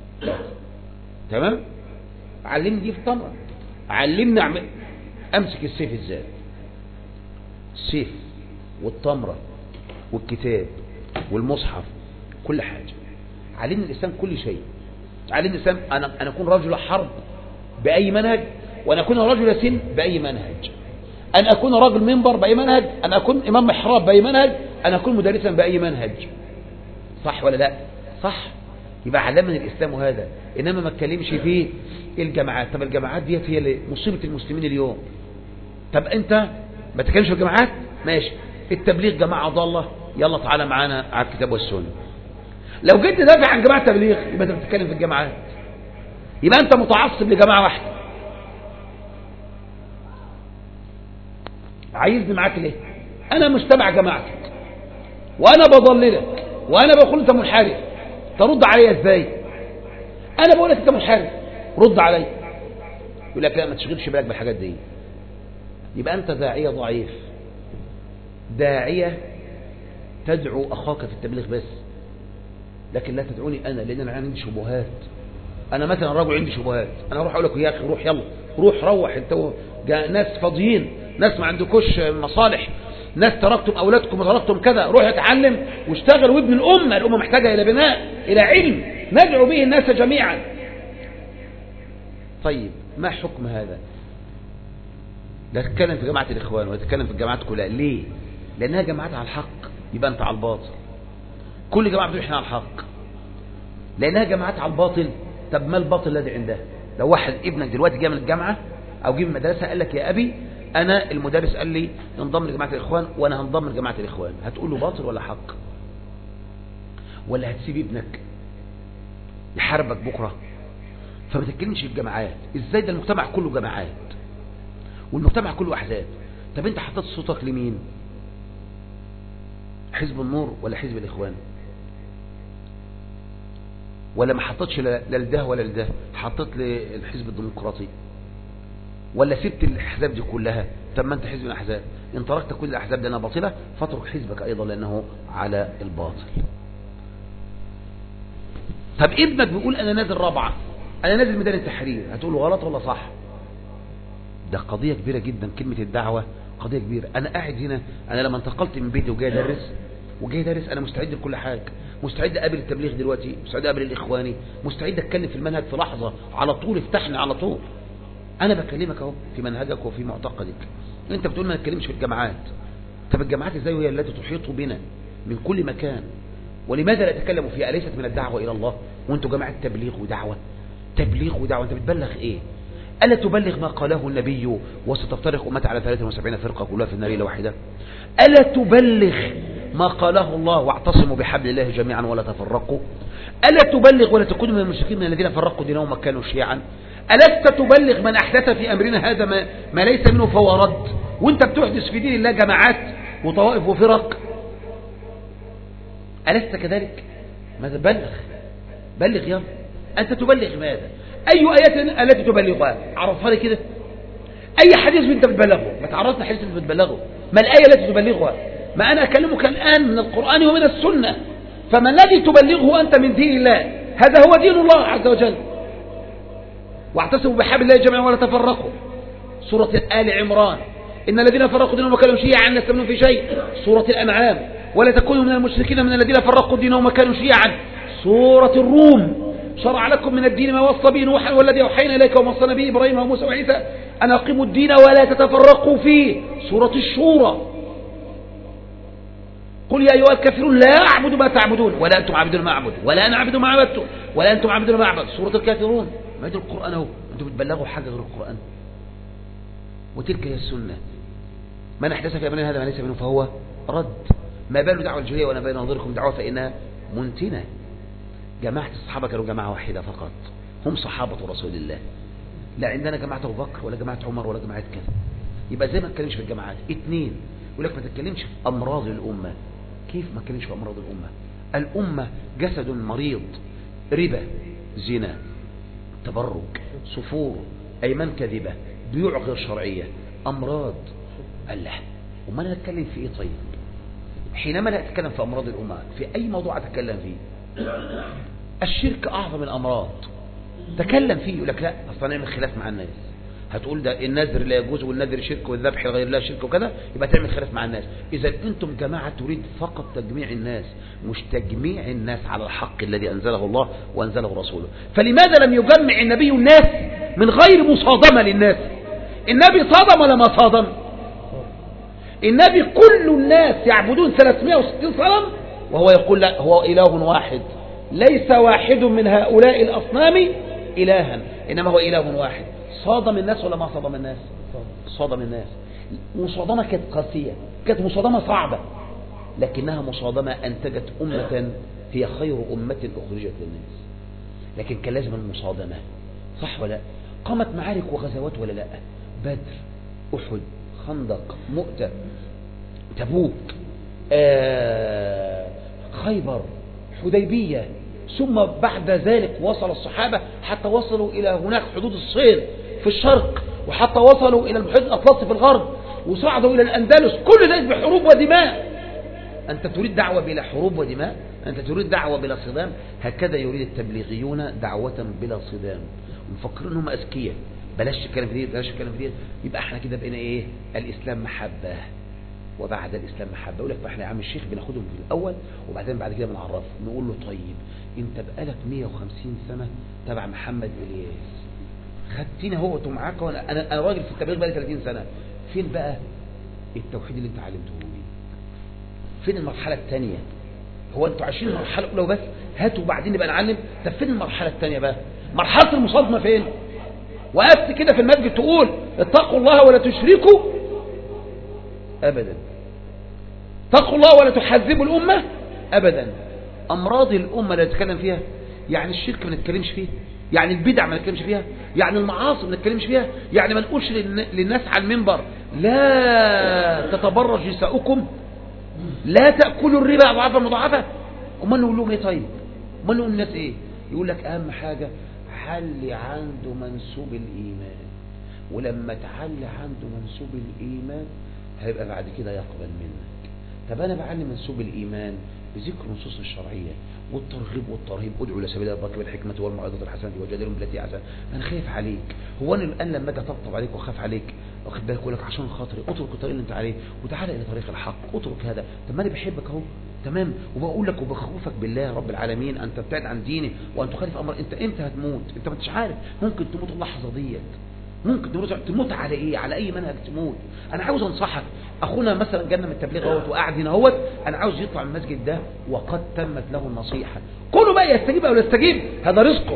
تمام علمني دي في التمرة علمني أعمل أمسك السيف إزاي السيف والتمرة والكتاب والمصحف كل حاجة علمني الإسلام كل شيء علمني الإسلام أنا, أنا أكون رجل حرب بأي منهج وأن أكون رجل سن بأي منهج أن أكون رجل منبر بأي منهج أن أكون إمام محراب بأي منهج أن أكون مدرسا بأي منهج صح ولا لا صح يبقى علمني الإسلام هذا إنما ما اتكلمش فيه الجماعات طب الجماعات ديت هي مصيبة المسلمين اليوم طب أنت ما تتكلمش في الجماعات ماشي التبليغ جماعة ضالة يلا تعالى معانا على الكتاب والسنة لو جيت تدافع عن جماعة تبليغ يبقى انت بتتكلم في الجماعات يبقى انت متعصب لجماعة واحدة عايزني معاك ليه انا مجتمع جماعتك وانا بضللك وانا بقول انت منحرف ترد عليا ازاي انا بقول لك انت منحرف رد عليا يقول لك لا ما تشغلش بالك بالحاجات دي يبقى انت داعية ضعيف داعية تدعو اخاك في التبليغ بس لكن لا تدعوني انا لان انا عندي شبهات انا مثلا راجل عندي شبهات انا اروح اقول لك يا اخي روح يلا روح روح انت ناس فاضيين ناس ما عندكوش مصالح ناس تركتم اولادكم وتركتم كذا روح اتعلم واشتغل وابن الامه الامه محتاجه الى بناء الى علم ندعو به الناس جميعا طيب ما حكم هذا لا تتكلم في جماعه الاخوان ولا تتكلم في الجماعات كلها ليه لانها جماعات على الحق يبقى انت على الباطل كل جماعه بتقول احنا على الحق لانها جماعات على الباطل طب ما الباطل الذي عندها لو واحد ابنك دلوقتي جاي من الجامعه او جه من المدرسه قال لك يا ابي انا المدرس قال لي انضم لجماعه الاخوان وانا هنضم لجماعه الاخوان هتقول له باطل ولا حق ولا هتسيب ابنك يحاربك بكره فما تتكلمش في الجماعات ازاي ده المجتمع كله جماعات والمجتمع كله احزاب طب انت حطيت صوتك لمين حزب النور ولا حزب الاخوان ولا ما حطيتش لا لده ولا لده حطيت للحزب الديمقراطي ولا سبت الاحزاب دي كلها طب ما انت حزب من الاحزاب ان تركت كل الاحزاب لانها باطله فاترك حزبك ايضا لانه على الباطل طب ابنك بيقول انا نازل رابعه انا نازل ميدان التحرير هتقول له غلط ولا صح ده قضيه كبيره جدا كلمه الدعوه قضيه كبيره انا قاعد هنا انا لما انتقلت من بيتي وجاي ادرس وجاي ادرس انا مستعد لكل حاجه مستعد اقابل التبليغ دلوقتي مستعد اقابل الاخواني مستعد اتكلم في المنهج في لحظه على طول افتحني على طول انا بكلمك اهو في منهجك وفي معتقدك انت بتقول ما نتكلمش في الجامعات طب الجامعات ازاي وهي التي تحيط بنا من كل مكان ولماذا لا نتكلم فيها اليست من الدعوه الى الله وانتوا جماعه تبليغ ودعوه تبليغ ودعوه انت بتبلغ ايه ألا تبلغ ما قاله النبي وستفترق أمتي على 73 فرقة كلها في النار إلى واحدة ألا تبلغ ما قاله الله واعتصموا بحبل الله جميعا ولا تفرقوا ألا تبلغ ولا تكونوا من المشركين من الذين فرقوا دينهم وكانوا شيعا ألست تبلغ من أحدث في أمرنا هذا ما, ما ليس منه فهو رد وانت بتحدث في دين الله جماعات وطوائف وفرق ألست كذلك ماذا بلغ بلغ يا أنت تبلغ ماذا أي آيات التي تبلغها عرفها لي كده أي حديث أنت بتبلغه ما تعرضت حديث أنت بتبلغه ما الآية التي تبلغها ما أنا أكلمك الآن من القرآن ومن السنة فما الذي تبلغه أنت من دين الله هذا هو دين الله عز وجل واعتصموا بحبل الله جميعا ولا تفرقوا سورة آل عمران إن الذين فرقوا دينهم وكانوا شيعا لست منهم في شيء سورة الأنعام ولا تكونوا من المشركين من الذين فرقوا دينهم وكانوا شيعا سورة الروم شرع لكم من الدين ما وصى به نوحا والذي أوحينا إليك وما وصينا به إبراهيم وموسى وعيسى أن أقيموا الدين ولا تتفرقوا فيه سورة الشورى قل يا أيها الكافرون لا أعبد ما تعبدون ولا أنتم عابدون ما أعبد ولا أنا أعبد ما عبدتم ولا أنتم عابدون ما أعبد سورة الكافرون ما هي القرآن أهو أنتم بتبلغوا حاجة غير القرآن وتلك هي السنة من أحدث في أمرنا هذا ما ليس منه فهو رد ما بال دعوة الجهية ولا بين نظركم دعوة فإنها منتنة جماعة الصحابة كانوا جماعة واحدة فقط هم صحابة رسول الله لا عندنا جماعة أبو بكر ولا جماعة عمر ولا جماعة كذا يبقى زي ما تتكلمش في الجماعات اثنين يقول لك ما تتكلمش في أمراض الأمة كيف ما تتكلمش في أمراض الأمة الأمة جسد مريض ربا زنا تبرج صفور أيمان كذبة بيوع غير شرعية أمراض الله وما أنا أتكلم في إيه طيب حينما لا أتكلم في أمراض الأمة في أي موضوع أتكلم فيه الشرك أعظم الأمراض تكلم فيه يقول لك لا أصلا نعمل خلاف مع الناس هتقول ده النذر لا يجوز والنذر شرك والذبح لغير الله شرك وكذا يبقى تعمل خلاف مع الناس إذا أنتم جماعة تريد فقط تجميع الناس مش تجميع الناس على الحق الذي أنزله الله وأنزله رسوله فلماذا لم يجمع النبي الناس من غير مصادمة للناس النبي صادم ولا ما صادم النبي كل الناس يعبدون 360 صنم وهو يقول لا هو إله واحد ليس واحد من هؤلاء الأصنام إلها إنما هو إله واحد صادم الناس ولا ما صادم الناس صادم الناس مصادمة كانت قاسية كانت مصادمة صعبة لكنها مصادمة أنتجت أمة هي خير أمة أخرجت للناس لكن كان لازم المصادمة صح ولا لا قامت معارك وغزوات ولا لا بدر أحد خندق مؤتة تبوك آه خيبر حديبية ثم بعد ذلك وصل الصحابة حتى وصلوا إلى هناك حدود الصين في الشرق وحتى وصلوا إلى المحيط الأطلسي في الغرب وصعدوا إلى الأندلس كل ذلك بحروب ودماء أنت تريد دعوة بلا حروب ودماء أنت تريد دعوة بلا صدام هكذا يريد التبليغيون دعوة بلا صدام ومفكرين هم أذكياء بلاش الكلام في دي بلاش الكلام في دي يبقى احنا كده بقينا ايه الإسلام محبة وبعد الإسلام محبة يقول لك احنا يا عم الشيخ بناخدهم في الأول وبعدين بعد كده بنعرفهم نقول له طيب انت بقالك 150 سنة تبع محمد إلياس خدتني هو معاك وانا انا انا راجل في التبليغ بقالي 30 سنة فين بقى التوحيد اللي انت علمته لي فين المرحلة الثانية هو انتوا عايشين المرحلة الأولى وبس هاتوا وبعدين نبقى نعلم طب فين المرحلة الثانية بقى مرحلة المصادمة فين وقفت كده في المسجد تقول اتقوا الله ولا تشركوا أبدا اتقوا الله ولا تحذبوا الأمة أبدا أمراض الأمة اللي نتكلم فيها يعني الشرك ما نتكلمش فيه يعني البدع ما نتكلمش فيها يعني المعاصي ما نتكلمش فيها يعني ما نقولش للناس على المنبر لا تتبرج نساؤكم لا تأكلوا الربا أضعافا مضاعفة امال نقول لهم ايه طيب امال نقول للناس ايه يقول لك اهم حاجة حل عنده منسوب الإيمان ولما تعلي عنده منسوب الإيمان هيبقى بعد كده يقبل منك طب أنا بعلي منسوب الإيمان بذكر النصوص الشرعية والترغيب والترهيب ادعو الى سبيل ربك بالحكمة والموعظة الحسنة وجادلهم بالتي أحسن أنا خايف عليك هو أنا الآن لما أجي أطبطب عليك وأخاف عليك واخد بالك أقول لك عشان خاطري اترك الطريق اللي أنت عليه وتعالى إلى طريق الحق اترك هذا طب ما أنا بحبك أهو تمام وبقول لك وبخوفك بالله رب العالمين أن تبتعد عن ديني وأن تخالف أمر أنت أنت هتموت أنت ما انتش عارف ممكن تموت اللحظة ديت ممكن تموت تموت على ايه على اي منهج تموت انا عاوز انصحك اخونا مثلا جالنا من التبليغ اهوت وقاعد هنا اهوت انا عاوز يطلع من المسجد ده وقد تمت له النصيحه كله بقى يستجيب او لا يستجيب هذا رزقه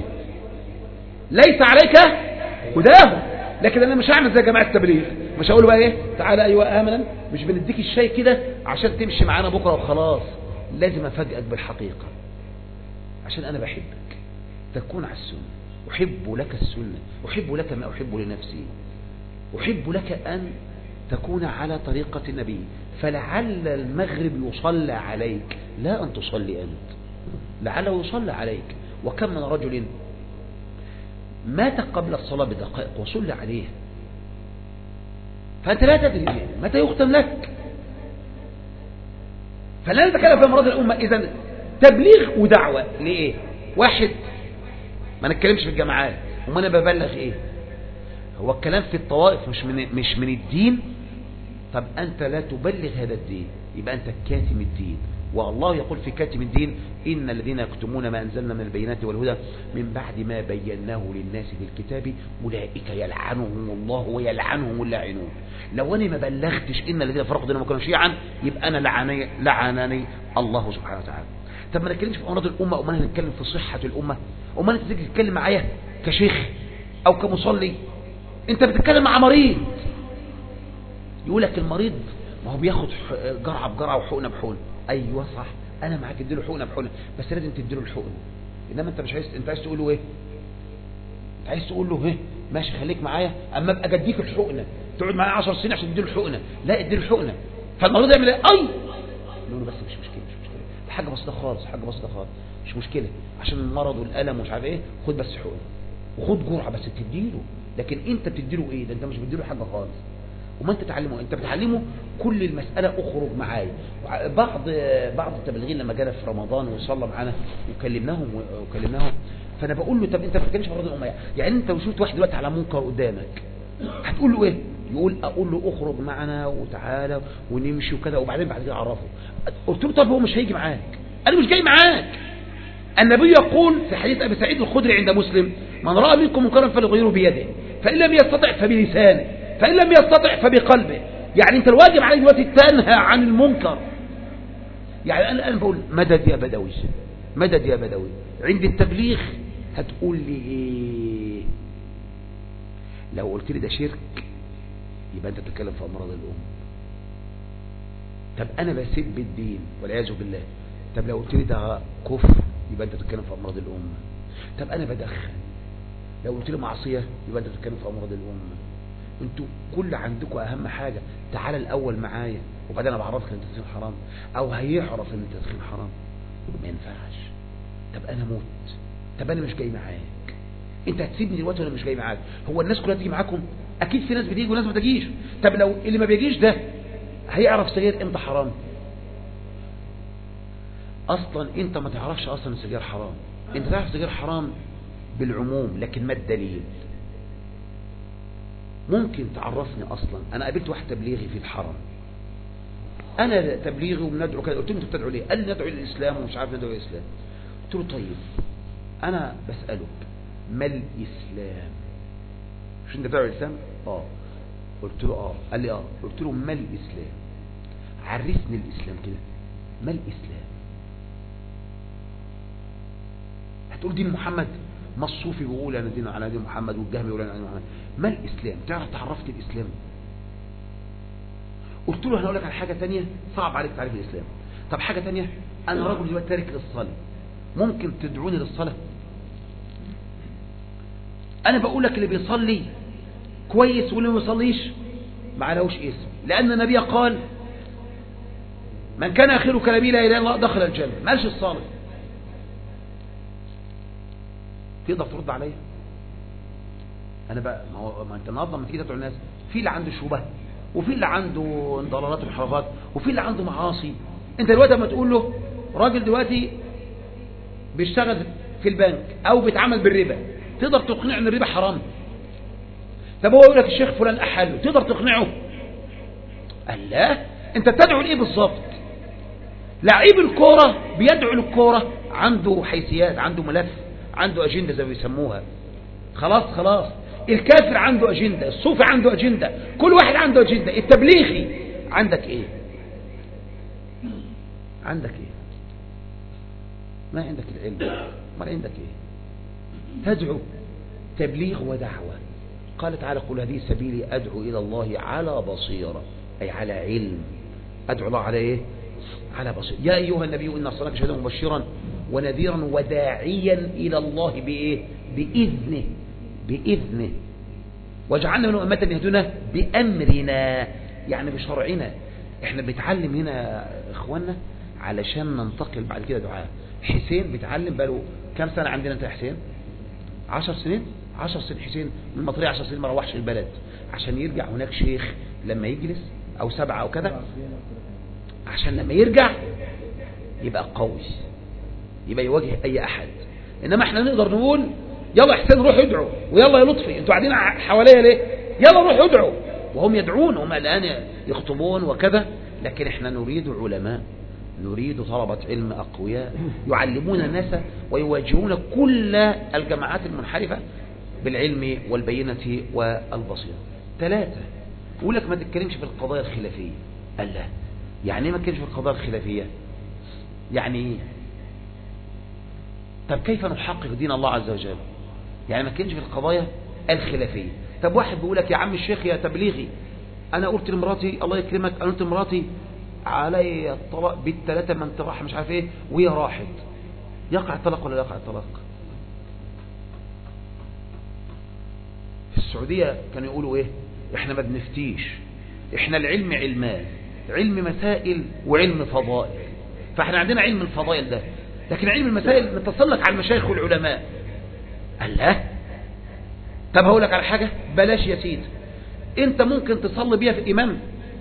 ليس عليك هداه لكن انا مش هعمل زي جماعه التبليغ مش هقول بقى ايه تعالى ايوه امنا مش بنديك الشاي كده عشان تمشي معانا بكره وخلاص لازم افاجئك بالحقيقه عشان انا بحبك تكون على السنه أحب لك السنة أحب لك ما أحب لنفسي أحب لك أن تكون على طريقة النبي فلعل المغرب يصلى عليك لا أن تصلي أنت لعله يصلى عليك وكم من رجل مات قبل الصلاة بدقائق وصلى عليه فأنت لا تدري متى يختم لك فلا نتكلم في أمراض الأمة إذا تبليغ ودعوة لإيه واحد ما نتكلمش في الجامعات وما أنا ببلغ إيه هو الكلام في الطوائف مش من, مش من الدين طب أنت لا تبلغ هذا الدين يبقى أنت كاتم الدين والله يقول في كاتم الدين إن الذين يكتمون ما أنزلنا من البينات والهدى من بعد ما بيناه للناس في الكتاب أولئك يلعنهم الله ويلعنهم اللاعنون لو أنا ما بلغتش إن الذين فرقوا دينهم وكانوا شيعا يبقى أنا لعني لعنني الله سبحانه وتعالى طب ما نتكلمش في أمراض الأمة وما نتكلم في صحة الأمة وما أنت تيجي تتكلم معايا كشيخ أو كمصلي أنت بتتكلم مع مريض يقول لك المريض ما هو بياخد جرعة بجرعة وحقنة بحقنة ايوه صح انا معاك اديله حقنه بحقنه بس لازم تديله الحقنه انما انت مش عايز انت عايز تقول له ايه انت عايز تقول له ايه ماشي خليك معايا اما ابقى اديك الحقنه تقعد معايا 10 سنين عشان تديله الحقنه لا اديله الحقنه فالمريض يعمل ايه اي يقول له بس مش مشكله مش مشكله دي حاجه بسيطه خالص حاجه بسيطه خالص مش مشكله عشان المرض والالم ومش عارف ايه خد بس حقنه وخد جرعه بس تديله لكن انت بتديله ايه ده انت مش بتديله حاجه خالص وما انت تعلمه انت بتعلمه كل المسألة اخرج معايا بعض بعض التبلغين لما جانا في رمضان وصلى معانا وكلمناهم وكلمناهم فانا بقول له طب انت ما بتتكلمش في الامه يعني انت لو شفت واحد دلوقتي على منكر قدامك هتقول له ايه يقول اقول له اخرج معنا وتعالى ونمشي وكذا وبعدين بعد كده اعرفه قلت له طب هو مش هيجي معاك انا مش جاي معاك النبي يقول في حديث ابي سعيد الخدري عند مسلم من راى منكم منكرا فليغيره بيده فان لم يستطع فبلسانه فإن لم يستطع فبقلبه يعني انت الواجب عليك دلوقتي تنهى عن المنكر يعني انا انا بقول مدد يا بدوي مدد يا بدوي عند التبليغ هتقول لي ايه لو قلت لي ده شرك يبقى انت بتتكلم في امراض الام طب انا بسب الدين والعياذ بالله طب لو قلت لي ده كفر يبقى انت بتتكلم في امراض الامه طب انا بدخن لو قلت لي معصيه يبقى انت بتتكلم في امراض الامه انتوا كل عندكم اهم حاجة تعال الاول معايا وبعدين انا بعرفك ان التدخين حرام او هيعرف ان التدخين حرام ما ينفعش طب انا موت طب انا مش جاي معاك انت هتسيبني دلوقتي وانا مش جاي معاك هو الناس كلها تيجي معاكم اكيد في ناس بتيجي وناس ما تجيش طب لو اللي ما بيجيش ده هيعرف سجاير امتى حرام اصلا انت ما تعرفش اصلا السجاير حرام انت تعرف السجاير حرام بالعموم لكن ما الدليل ممكن تعرفني اصلا انا قابلت واحد تبليغي في الحرم انا تبليغي وبندعو كده قلت له انتوا بتدعوا ليه قال لي ندعو للاسلام ومش عارف ندعو للاسلام قلت له طيب انا بسالك ما الاسلام مش انت بتدعو للاسلام اه قلت له اه قال لي اه قلت له ما الاسلام عرفني الاسلام كده ما الاسلام هتقول دين محمد ما الصوفي بيقول انا دين على دين محمد والجهمي يقول انا دين محمد ما الاسلام تعرف تعرفت الاسلام قلت له انا اقول لك على حاجه ثانيه صعب عليك تعرف الاسلام طب حاجه ثانيه انا رجل دلوقتي تارك للصلاه ممكن تدعوني للصلاه انا بقول لك اللي بيصلي كويس واللي ما بيصليش ما عليهوش اسم لان النبي قال من كان اخر كلامه لا اله الا الله دخل الجنه مالش الصالح تقدر ترد عليا انا بقى ما هو ما انت النهارده لما تيجي تدعو الناس في اللي عنده شبه وفي اللي عنده ضلالات وانحرافات وفي اللي عنده معاصي انت دلوقتي لما تقول له راجل دلوقتي بيشتغل في البنك او بيتعامل بالربا تقدر تقنعه ان الربا حرام طب هو يقول لك الشيخ فلان احله تقدر تقنعه قال لا انت بتدعو لايه بالظبط لعيب الكوره بيدعو للكوره عنده حيثيات عنده ملف عنده أجندة زي ما بيسموها خلاص خلاص الكافر عنده أجندة الصوفي عنده أجندة كل واحد عنده أجندة التبليغي عندك إيه عندك إيه ما عندك العلم ما عندك إيه تدعو تبليغ ودعوة قال تعالى قل هذه سبيلي أدعو إلى الله على بصيرة أي على علم أدعو الله على إيه على بصيرة يا أيها النبي إن أرسلناك شهيدا مبشرا ونذيرا وداعيا إلى الله بإيه بإذنه بإذنه وجعلنا من أمة يهدون بأمرنا يعني بشرعنا احنا بنتعلم هنا يا اخوانا علشان ننتقل بعد كده دعاء حسين بيتعلم بقاله كام سنة عندنا انت يا حسين عشر سنين عشر سنين حسين من المطرية عشر سنين ما روحش البلد عشان يرجع هناك شيخ لما يجلس او سبعة او كذا عشان لما يرجع يبقى قوي يبقى يواجه اي احد انما احنا نقدر نقول يلا حسين روح ادعوا ويلا يا لطفي انتوا قاعدين حواليا ليه يلا روح ادعوا وهم يدعون هم الان يخطبون وكذا لكن احنا نريد علماء نريد طلبة علم أقوياء يعلمون الناس ويواجهون كل الجماعات المنحرفة بالعلم والبينة والبصيرة ثلاثة يقول لك ما تتكلمش في القضايا الخلافية قال لا يعني ايه ما تتكلمش في القضايا الخلافية يعني ايه طب كيف نحقق دين الله عز وجل يعني ما تتكلمش في القضايا الخلافية طب واحد بيقول لك يا عم الشيخ يا تبليغي انا قلت لمراتي الله يكرمك انا قلت لمراتي علي الطلاق بالثلاثة من تراح مش عارف ايه وهي راحت يقع الطلاق ولا لا يقع الطلاق في السعودية كانوا يقولوا ايه احنا ما بنفتيش احنا العلم علمان علم مسائل وعلم فضائل فاحنا عندنا علم الفضائل ده لكن علم المسائل نتسلق على المشايخ والعلماء قال لا طب هقول لك على حاجة بلاش يا سيدي انت ممكن تصلي بيها في امام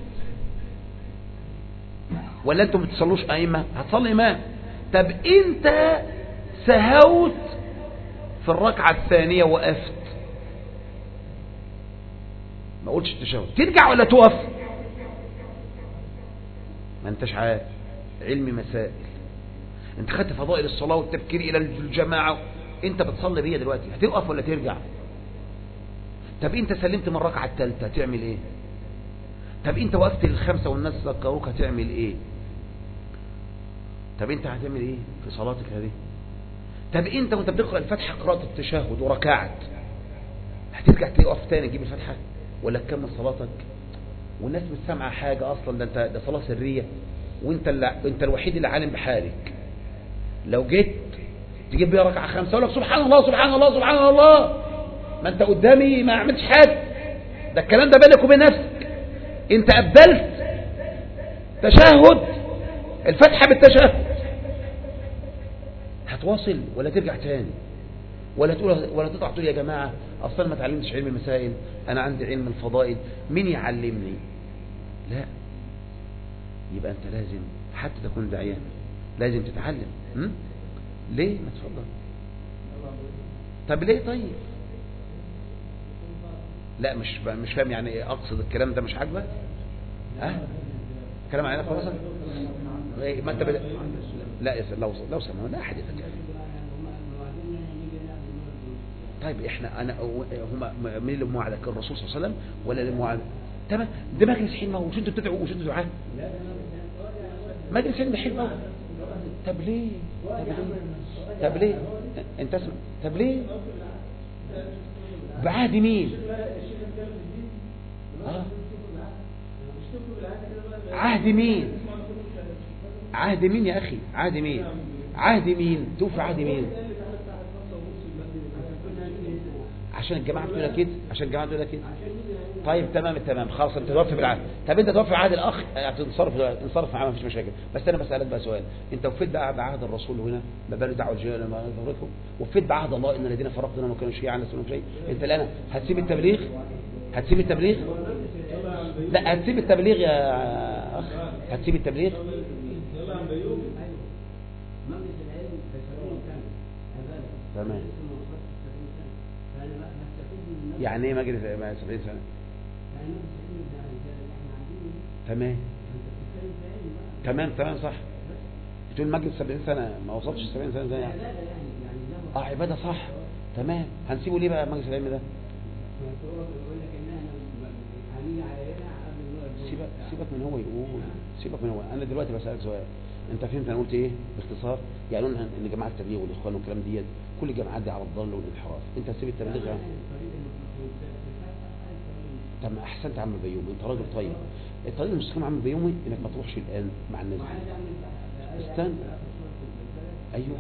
ولا انتم ما بتصلوش ائمه هتصلي امام طب انت سهوت في الركعه الثانيه وقفت ما قلتش التشهد ترجع ولا تقف ما انتش عارف علم مسائل انت خدت فضائل الصلاه والتبكير الى الجماعه انت بتصلي بيها دلوقتي هتقف ولا ترجع طب انت سلمت من الركعه الثالثه هتعمل ايه طب انت وقفت للخمسه والناس ذكروك هتعمل ايه طب انت هتعمل ايه في صلاتك هذه طب انت وانت بتقرا الفاتحه قرات التشهد وركعت هترجع تقف تاني تجيب الفاتحه ولا تكمل صلاتك والناس مش سامعه حاجه اصلا ده انت ده صلاه سريه وانت اللي انت الوحيد اللي عالم بحالك لو جيت تجيب بيها ركعه خمسه اقول لك سبحان الله سبحان الله سبحان الله ما انت قدامي ما عملتش حاجه ده الكلام ده بينك وبين نفسك انت قبلت تشهد الفتحة بالتشهد هتواصل ولا ترجع تاني ولا تقول ولا تطلع تقول يا جماعة أصلا ما تعلمتش علم المسائل أنا عندي علم الفضائل مين يعلمني لا يبقى أنت لازم حتى تكون داعية لازم تتعلم م? ليه ما تفضل طب ليه طيب لا مش مش فاهم يعني ايه اقصد الكلام ده مش عاجبك ها أه؟ كلام علينا خلاص ما انت بد... لا يا لو لو سمعوا لا احد يتكلم طيب احنا انا هم مين اللي موعدك الرسول صلى الله عليه وسلم ولا اللي موعد تمام ده مجلس حين ما هو انتوا بتدعوا وش انتوا دعاء مجلس علم حين ما طب ليه طب ليه طب ليه انت اسمع طب ليه بعهد مين آه. عهد مين عهد مين يا أخي عهد مين عهد مين توفي عهد مين عشان الجماعة بتقول كده عشان الجماعة بتقول كده طيب تمام تمام خلاص انت توفي بالعهد طب انت توفي عهد الاخ تنصرف انصرف معاه مفيش مشاكل بس انا بسالك بقى سؤال انت وفيت بقى بعهد الرسول هنا ما بال دعوه الجهل لما يظهركم وفيت بعهد الله ان الذين فرقوا ما كانوا شيعا لسوا شيء انت الان هتسيب التبليغ هتسيب التبليغ لا هتسيب التبليغ يا اخ هتسيب التبليغ تمام يعني ايه مجلس 70 سنه تمام تمام تمام صح بتقول مجلس 70 سنه ما وصلتش 70 سنه زي يعني اه عباده صح تمام هنسيبه ليه بقى مجلس العلم ده سيبك سيبك من هو يقول سيبك من هو انا دلوقتي بسالك سؤال انت فهمت انا قلت ايه باختصار يعني قلنا ان جماعه التبليغ والاخوان والكلام ديت كل الجماعات دي على الضلال والانحراف انت هتسيب التبليغ يعني طب احسنت يا عم بيومي انت راجل طيب الطريق المستقيم يا عم بيومي انك ما تروحش الان مع الناس دي استنى ايوه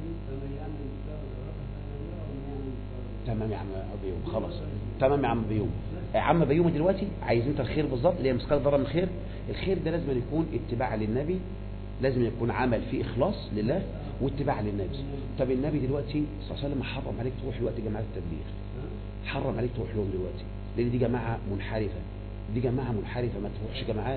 تمام يا عم بيوم خلاص تمام يا عم بيوم يا عم بيومي دلوقتي عايز انت الخير بالظبط اللي هي مثقال ذره من خير الخير ده لازم يكون اتباع للنبي لازم يكون عمل فيه إخلاص لله واتباع للنبي طب النبي دلوقتي صلى الله عليه وسلم حرم عليك تروح دلوقتي جماعة التبليغ حرم عليك تروح لهم دلوقتي لأن دي جماعة منحرفة دي جماعة منحرفة ما تروحش جماعات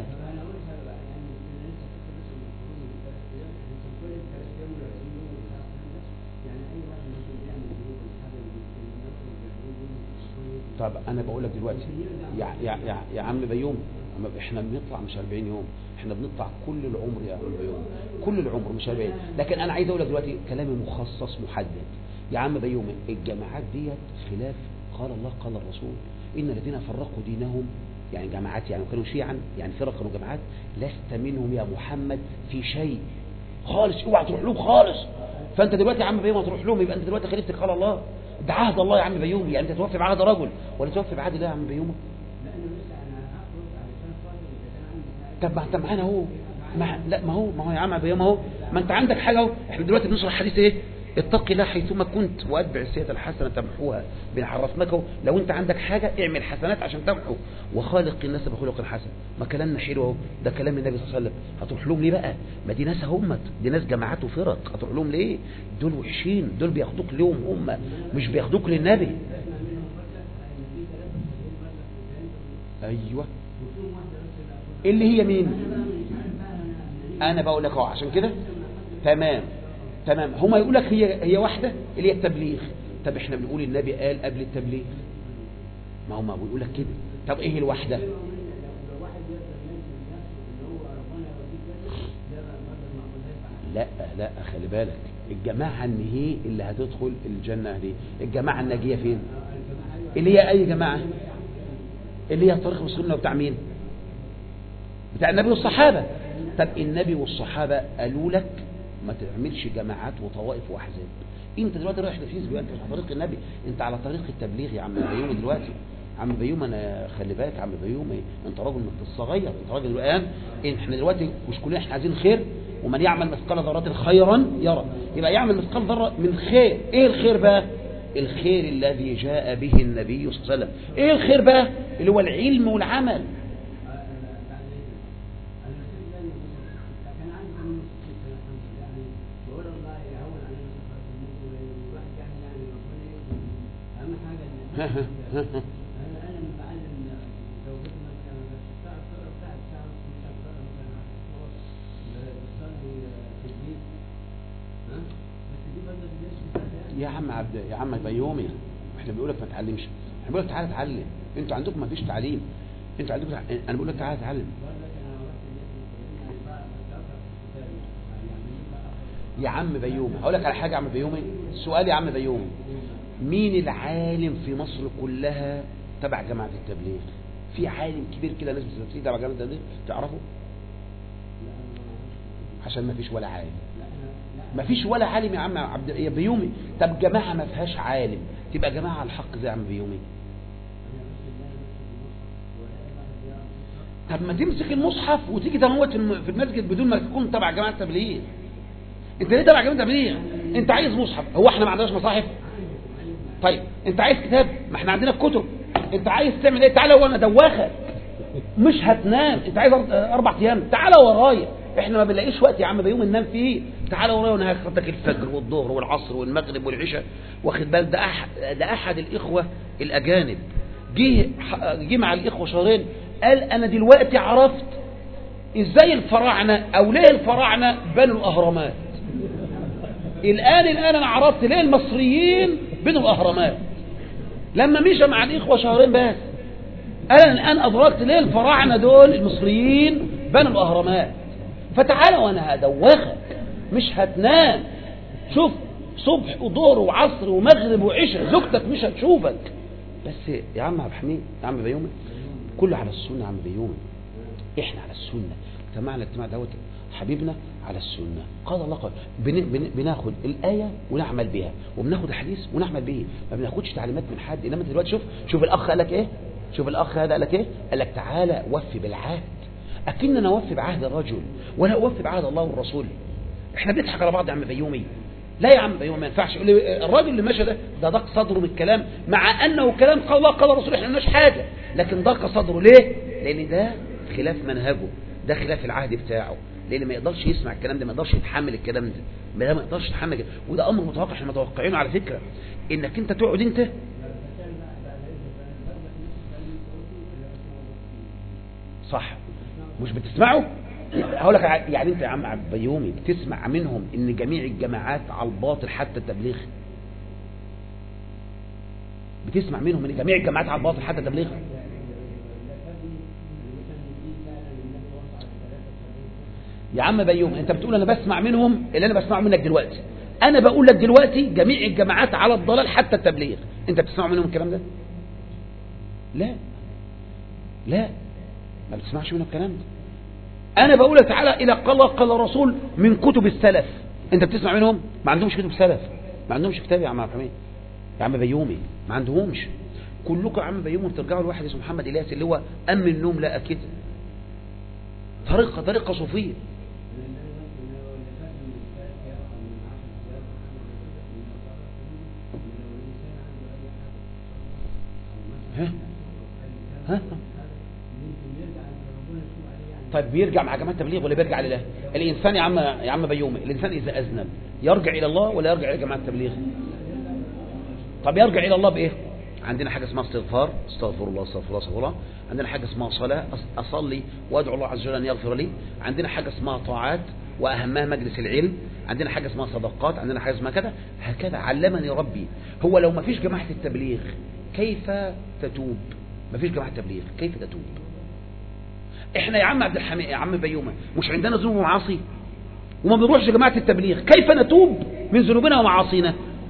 طب انا بقول لك دلوقتي يا يا يا, يا عم بيوم أما احنا بنطلع مش 40 يوم احنا بنطلع كل العمر يا عم بيوم كل العمر مش 40 لكن انا عايز اقول لك دلوقتي كلامي مخصص محدد يا عم بيوم الجماعات ديت خلاف قال الله قال الرسول ان الذين فرقوا دينهم يعني جماعات يعني كانوا شيعا يعني فرق كانوا جماعات لست منهم يا محمد في شيء خالص اوعى تروح لهم خالص فانت دلوقتي يا عم بيوم تروح لهم يبقى انت دلوقتي خالفت قال الله ده عهد الله يا عم بيومي يعني انت توفي بعهد رجل ولا توفي بعهد الله يا عم بيومي طب ما انت معانا اهو ما لا ما هو ما هو يا عم بيوم اهو ما انت عندك حاجه اهو احنا دلوقتي بنشرح حديث ايه اتق الله حيثما كنت واتبع السيئه الحسنه تمحوها بنعرفناك اهو لو انت عندك حاجه اعمل حسنات عشان تمحو وخالق الناس بخلق حسن ما كلامنا حلو اهو ده كلام النبي صلى الله عليه وسلم هتروح لهم ليه بقى ما دي ناس همت دي ناس جماعات وفرق هتروح لهم ليه دول وحشين دول بياخدوك ليهم هم مش بياخدوك للنبي ايوه اللي هي مين انا بقول لك اهو عشان كده تمام تمام هما يقول لك هي هي واحده اللي هي التبليغ طب احنا بنقول النبي قال قبل التبليغ ما هما بيقول لك كده طب ايه الواحده لا لا خلي بالك الجماعه النهي اللي هتدخل الجنه دي الجماعه الناجيه فين اللي هي اي جماعه اللي هي طريق السنه بتاع مين بتاع النبي والصحابه طب النبي والصحابه قالوا لك ما تعملش جماعات وطوائف واحزاب انت دلوقتي رايح تفيز بقى انت مش على طريق النبي انت على طريق التبليغ يا عم بيوم دلوقتي عم بيوم انا خلي بالك عم بيوم ايه انت راجل صغير انت راجل الان احنا دلوقتي مش كلنا احنا عايزين خير ومن يعمل مثقال ذره خيرا يرى يبقى يعمل مثقال ذره من خير ايه الخير بقى الخير الذي جاء به النبي صلى الله عليه وسلم ايه الخير بقى اللي هو العلم والعمل يا عم عبد يا عم بيومي احنا بنقول لك ما تعلمش احنا بنقول لك تعالى اتعلم انتوا عندكم ما فيش تعليم انتوا عندكم انا بقول لك تعالى اتعلم يا عم بيومي هقول لك على حاجه يا عم بيومي سؤال يا عم بيومي مين العالم في مصر كلها تبع جماعة التبليغ في عالم كبير كده ناس بتبقى تبع جماعة التبليغ تعرفه عشان ما فيش ولا عالم ما فيش ولا عالم يا عم عبد يا بيومي طب جماعة ما فيهاش عالم تبقى جماعة على الحق زي عم بيومي طب ما تمسك المصحف وتيجي تموت في المسجد بدون ما تكون تبع جماعة التبليغ انت ليه تبع جماعة التبليغ انت عايز مصحف هو احنا ما عندناش مصاحف طيب انت عايز كتاب ما احنا عندنا الكتب انت عايز تعمل ايه تعالى وانا دوخك مش هتنام انت عايز اربع ايام تعالى ورايا احنا ما بنلاقيش وقت يا عم بيوم ننام فيه تعالى ورايا وانا هاخدك الفجر والظهر والعصر والمغرب والعشاء واخد بالك ده احد ده احد الاخوه الاجانب جه جه مع الاخوه شهرين قال انا دلوقتي عرفت ازاي الفراعنه او ليه الفراعنه بنوا الاهرامات الان الان انا عرفت ليه المصريين بنوا الاهرامات لما مشى مع الاخوه شهرين بس انا الان ادركت ليه الفراعنه دول المصريين بنوا الاهرامات فتعالى وانا هدوخك مش هتنام شوف صبح وظهر وعصر ومغرب وعشاء زوجتك مش هتشوفك بس يا عم عبد الحميد يا عم بيومي كله على السنه يا عم بيومي احنا على السنه اجتمعنا الاجتماع دوت حبيبنا على السنة قال الله قال بن بن بناخد الآية ونعمل بها وبناخد الحديث ونعمل به ما بناخدش تعليمات من حد إنما دلوقتي شوف شوف الأخ قال لك إيه شوف الأخ هذا قال لك إيه قال لك تعالى وفي بالعهد أكننا نوفي بعهد الرجل ولا أوفي بعهد الله والرسول إحنا بنضحك على بعض يا عم بيومي لا يا عم بيومي ما ينفعش الراجل اللي مشى ده ده ضاق صدره من الكلام مع أنه كلام قال الله قال الرسول إحنا مالناش حاجة لكن ضاق صدره ليه لأن ده خلاف منهجه ده خلاف العهد بتاعه لان ما يقدرش يسمع الكلام ده ما يقدرش يتحمل الكلام ده ما ما يقدرش يتحمل كده. وده امر متوقع احنا متوقعينه على فكره انك انت تقعد انت صح مش بتسمعه هقول لك يعني انت يا عم عبد بيومي بتسمع منهم ان جميع الجماعات على الباطل حتى التبليغ بتسمع منهم ان جميع الجماعات على الباطل حتى التبليغ يا عم بيوم انت بتقول انا بسمع منهم اللي انا بسمعه منك دلوقتي انا بقول لك دلوقتي جميع الجماعات على الضلال حتى التبليغ انت بتسمع منهم الكلام ده لا لا ما بتسمعش منهم الكلام ده انا بقول لك تعالى الى قال الله قال الرسول من كتب السلف انت بتسمع منهم ما عندهمش كتب سلف ما عندهمش كتاب يا عم عبد الحميد يا عم بيومي ما عندهمش كلكم يا عم بيومي بترجعوا لواحد اسمه محمد الياس اللي هو ام النوم لا كده طريقه طريقه صوفيه ها ها طيب بيرجع مع جماعه التبليغ ولا بيرجع لله الانسان يا عم يا عم بيومي الانسان اذا اذنب يرجع الى الله ولا يرجع الى جماعه التبليغ طب يرجع الى الله بايه عندنا حاجه اسمها استغفار استغفر الله استغفر الله استغفر الله عندنا حاجه اسمها صلاه اصلي وادعو الله عز وجل ان يغفر لي عندنا حاجه اسمها طاعات واهمها مجلس العلم عندنا حاجه اسمها صدقات عندنا حاجه اسمها كذا هكذا علمني ربي هو لو ما فيش جماعه التبليغ كيف تتوب ما فيش جماعه تبليغ كيف تتوب احنا يا عم عبد الحميد يا عم بيومه مش عندنا ذنوب ومعاصي وما بنروحش جماعه التبليغ كيف نتوب من ذنوبنا ومعاصينا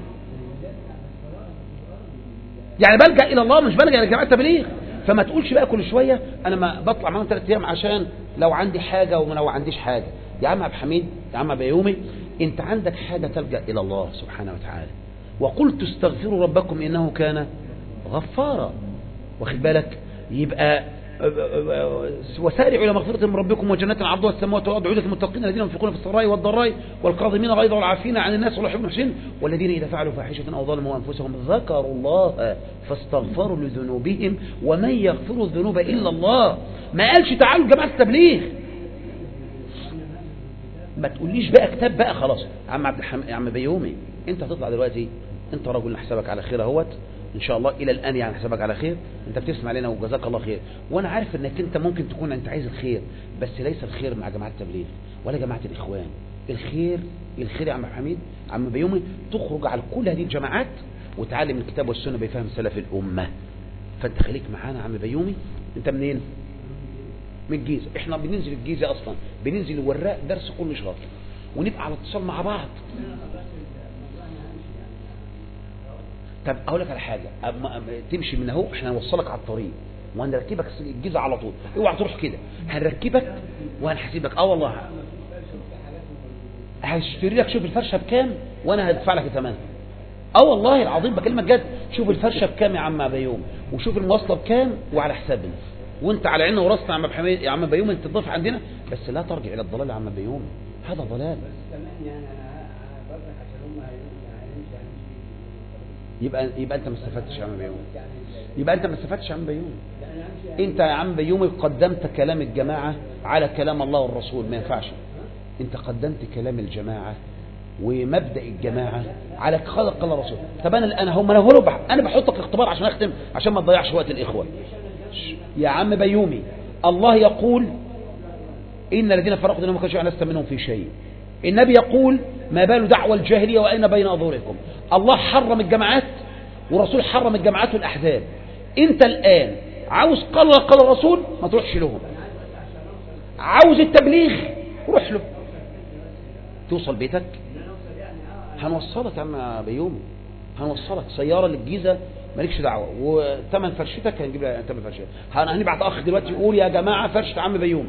يعني بلجأ إلى الله مش بلجأ إلى جماعة التبليغ فما تقولش بقى كل شوية أنا ما بطلع معاهم ثلاث أيام عشان لو عندي حاجة وما لو عنديش حاجة يا عم عبد الحميد يا عم بيومي أنت عندك حاجة تلجأ إلى الله سبحانه وتعالى وقلت استغفروا ربكم إنه كان غفارا واخد بالك يبقى وسارعوا الى مغفرة من ربكم وجنات عرضها السماوات والارض عدة المتقين الذين ينفقون في السراء والضراء والكاظمين الغيظ والعافين عن الناس والله يحب المحسنين والذين اذا فعلوا فاحشة او ظلموا انفسهم ذكروا الله فاستغفروا لذنوبهم ومن يغفر الذنوب الا الله ما قالش تعالوا جماعة التبليغ ما تقوليش بقى كتاب بقى خلاص يا عم عبد الحميد يا عم بيومي انت هتطلع دلوقتي انت رجل حسابك على خير اهوت ان شاء الله الى الان يعني حسابك على خير انت بتسمع لنا وجزاك الله خير وانا عارف انك انت ممكن تكون انت عايز الخير بس ليس الخير مع جماعه التبليغ ولا جماعه الاخوان الخير الخير يا عم حميد عم بيومي تخرج على كل هذه الجماعات وتعلم الكتاب والسنه بفهم سلف الامه فانت خليك معانا يا عم بيومي انت منين من الجيزه احنا بننزل الجيزه اصلا بننزل الوراق درس كل شهر ونبقى على اتصال مع بعض طب اقول لك على حاجه أما تمشي من اهو احنا هنوصلك على الطريق وهنركبك الجيزه على طول اوعى تروح كده هنركبك وهنحاسبك اه والله هشتري لك شوف الفرشه بكام وانا هدفع لك ثمنها اه والله العظيم بكلمك جد شوف الفرشه بكام يا عم بيوم وشوف المواصله بكام وعلى حسابنا وانت على عيننا وراسنا يا عم حميد يا عم بيوم انت تضيف عندنا بس لا ترجع الى الضلال يا عم بيوم هذا ضلال يبقى يبقى انت ما استفدتش يا عم بيومي يبقى انت ما استفدتش يا عم بيومي انت يا عم بيومي قدمت كلام الجماعه على كلام الله والرسول ما ينفعش انت قدمت كلام الجماعه ومبدا الجماعه على خلق الله الرسول طب انا انا هم انا هو بح... انا بحطك اختبار عشان اختم عشان ما تضيعش وقت الاخوه يا عم بيومي الله يقول ان الذين فرقوا دينهم ما كانش منهم في شيء النبي يقول ما بال دعوى الجاهلية وأين بين أظهركم الله حرم الجماعات ورسول حرم الجماعات والأحزاب أنت الآن عاوز قال قال الرسول ما تروحش لهم عاوز التبليغ روح له توصل بيتك هنوصلك يا عم بيومي هنوصلك سيارة للجيزة مالكش دعوة وثمن فرشتك هنجيب لها ثمن فرشتك هنبعت أخ دلوقتي يقول يا جماعة فرشة عم بيومي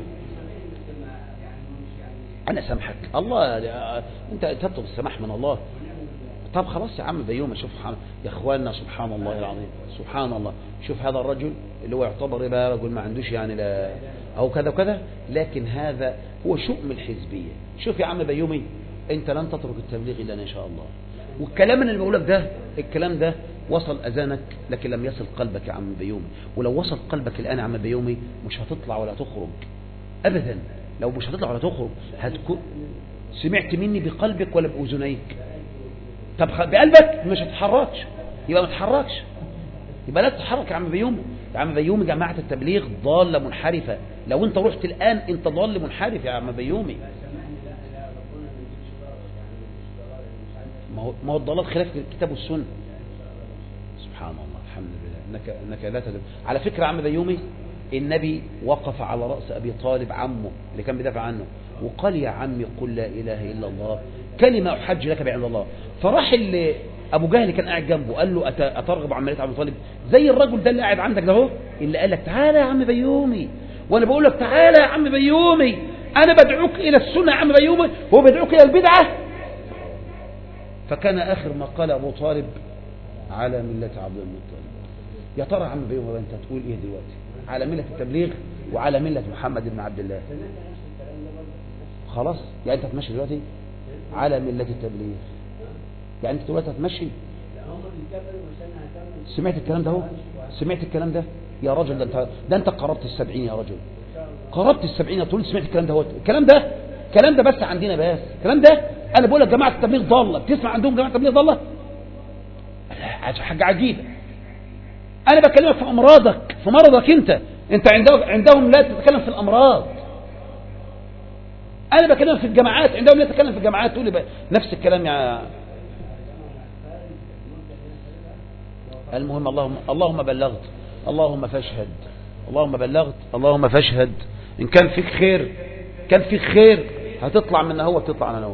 أنا سامحك الله أنت تطلب السماح من الله طب خلاص يا عم بيوم شوف يا اخواننا سبحان الله العظيم سبحان الله شوف هذا الرجل اللي هو يعتبر بقى رجل ما عندوش يعني لا او كذا وكذا لكن هذا هو شؤم الحزبيه شوف يا عم بيومي انت لن تترك التبليغ الا ان شاء الله والكلام اللي بقولك ده الكلام ده وصل اذانك لكن لم يصل قلبك يا عم بيومي ولو وصل قلبك الان يا عم بيومي مش هتطلع ولا تخرج أبدا لو مش هتطلع ولا تخرج هتكون سمعت مني بقلبك ولا بأذنيك طب خ- بقلبك مش هتتحركش يبقى ما تتحركش يبقى لا تتحرك يا عم بيومي يا عم بيومي جماعة التبليغ ضالة منحرفة لو انت رحت الآن انت ضال منحرف يا عم بيومي ما هو ما هو الضلال خلاف الكتاب والسنة سبحان الله الحمد لله انك انك لا تدب على فكرة يا عم بيومي النبي وقف على رأس أبي طالب عمه اللي كان بيدافع عنه وقال يا عمي قل لا إله إلا الله كلمة أحج لك بعند الله فراح اللي أبو جهل كان قاعد جنبه قال له أت- أترغب عن ملة أبي طالب زي الرجل ده اللي قاعد عندك ده هو اللي قال لك تعالى يا عم بيومي وأنا بقول لك تعالى يا عم بيومي أنا بدعوك إلى السنة يا عم بيومي هو بدعوك إلى البدعة فكان آخر ما قال أبو طالب على ملة عبد المطلب يا ترى يا عم بيومي أنت تقول إيه دلوقتي على ملة التبليغ وعلى ملة محمد بن عبد الله خلاص يعني أنت هتمشي دلوقتي على ملة التبليغ يعني أنت دلوقتي هتمشي سمعت الكلام ده هو سمعت الكلام ده يا رجل ده انت ده انت قربت السبعين يا رجل قربت السبعين يا طول سمعت الكلام ده هو الكلام ده الكلام ده بس عندنا بس الكلام ده انا بقول لك جماعه التبليغ ضاله بتسمع عندهم جماعه التبليغ ضاله حاجه عجيبه انا بكلمك في امراضك في مرضك انت انت عندهم عندهم لا تتكلم في الامراض انا بكلمك في الجماعات عندهم لا تتكلم في الجماعات تقول لي بقى نفس الكلام يا المهم اللهم اللهم بلغت اللهم فاشهد اللهم بلغت اللهم فاشهد ان كان فيك خير كان فيك خير هتطلع من هو تطلع من هو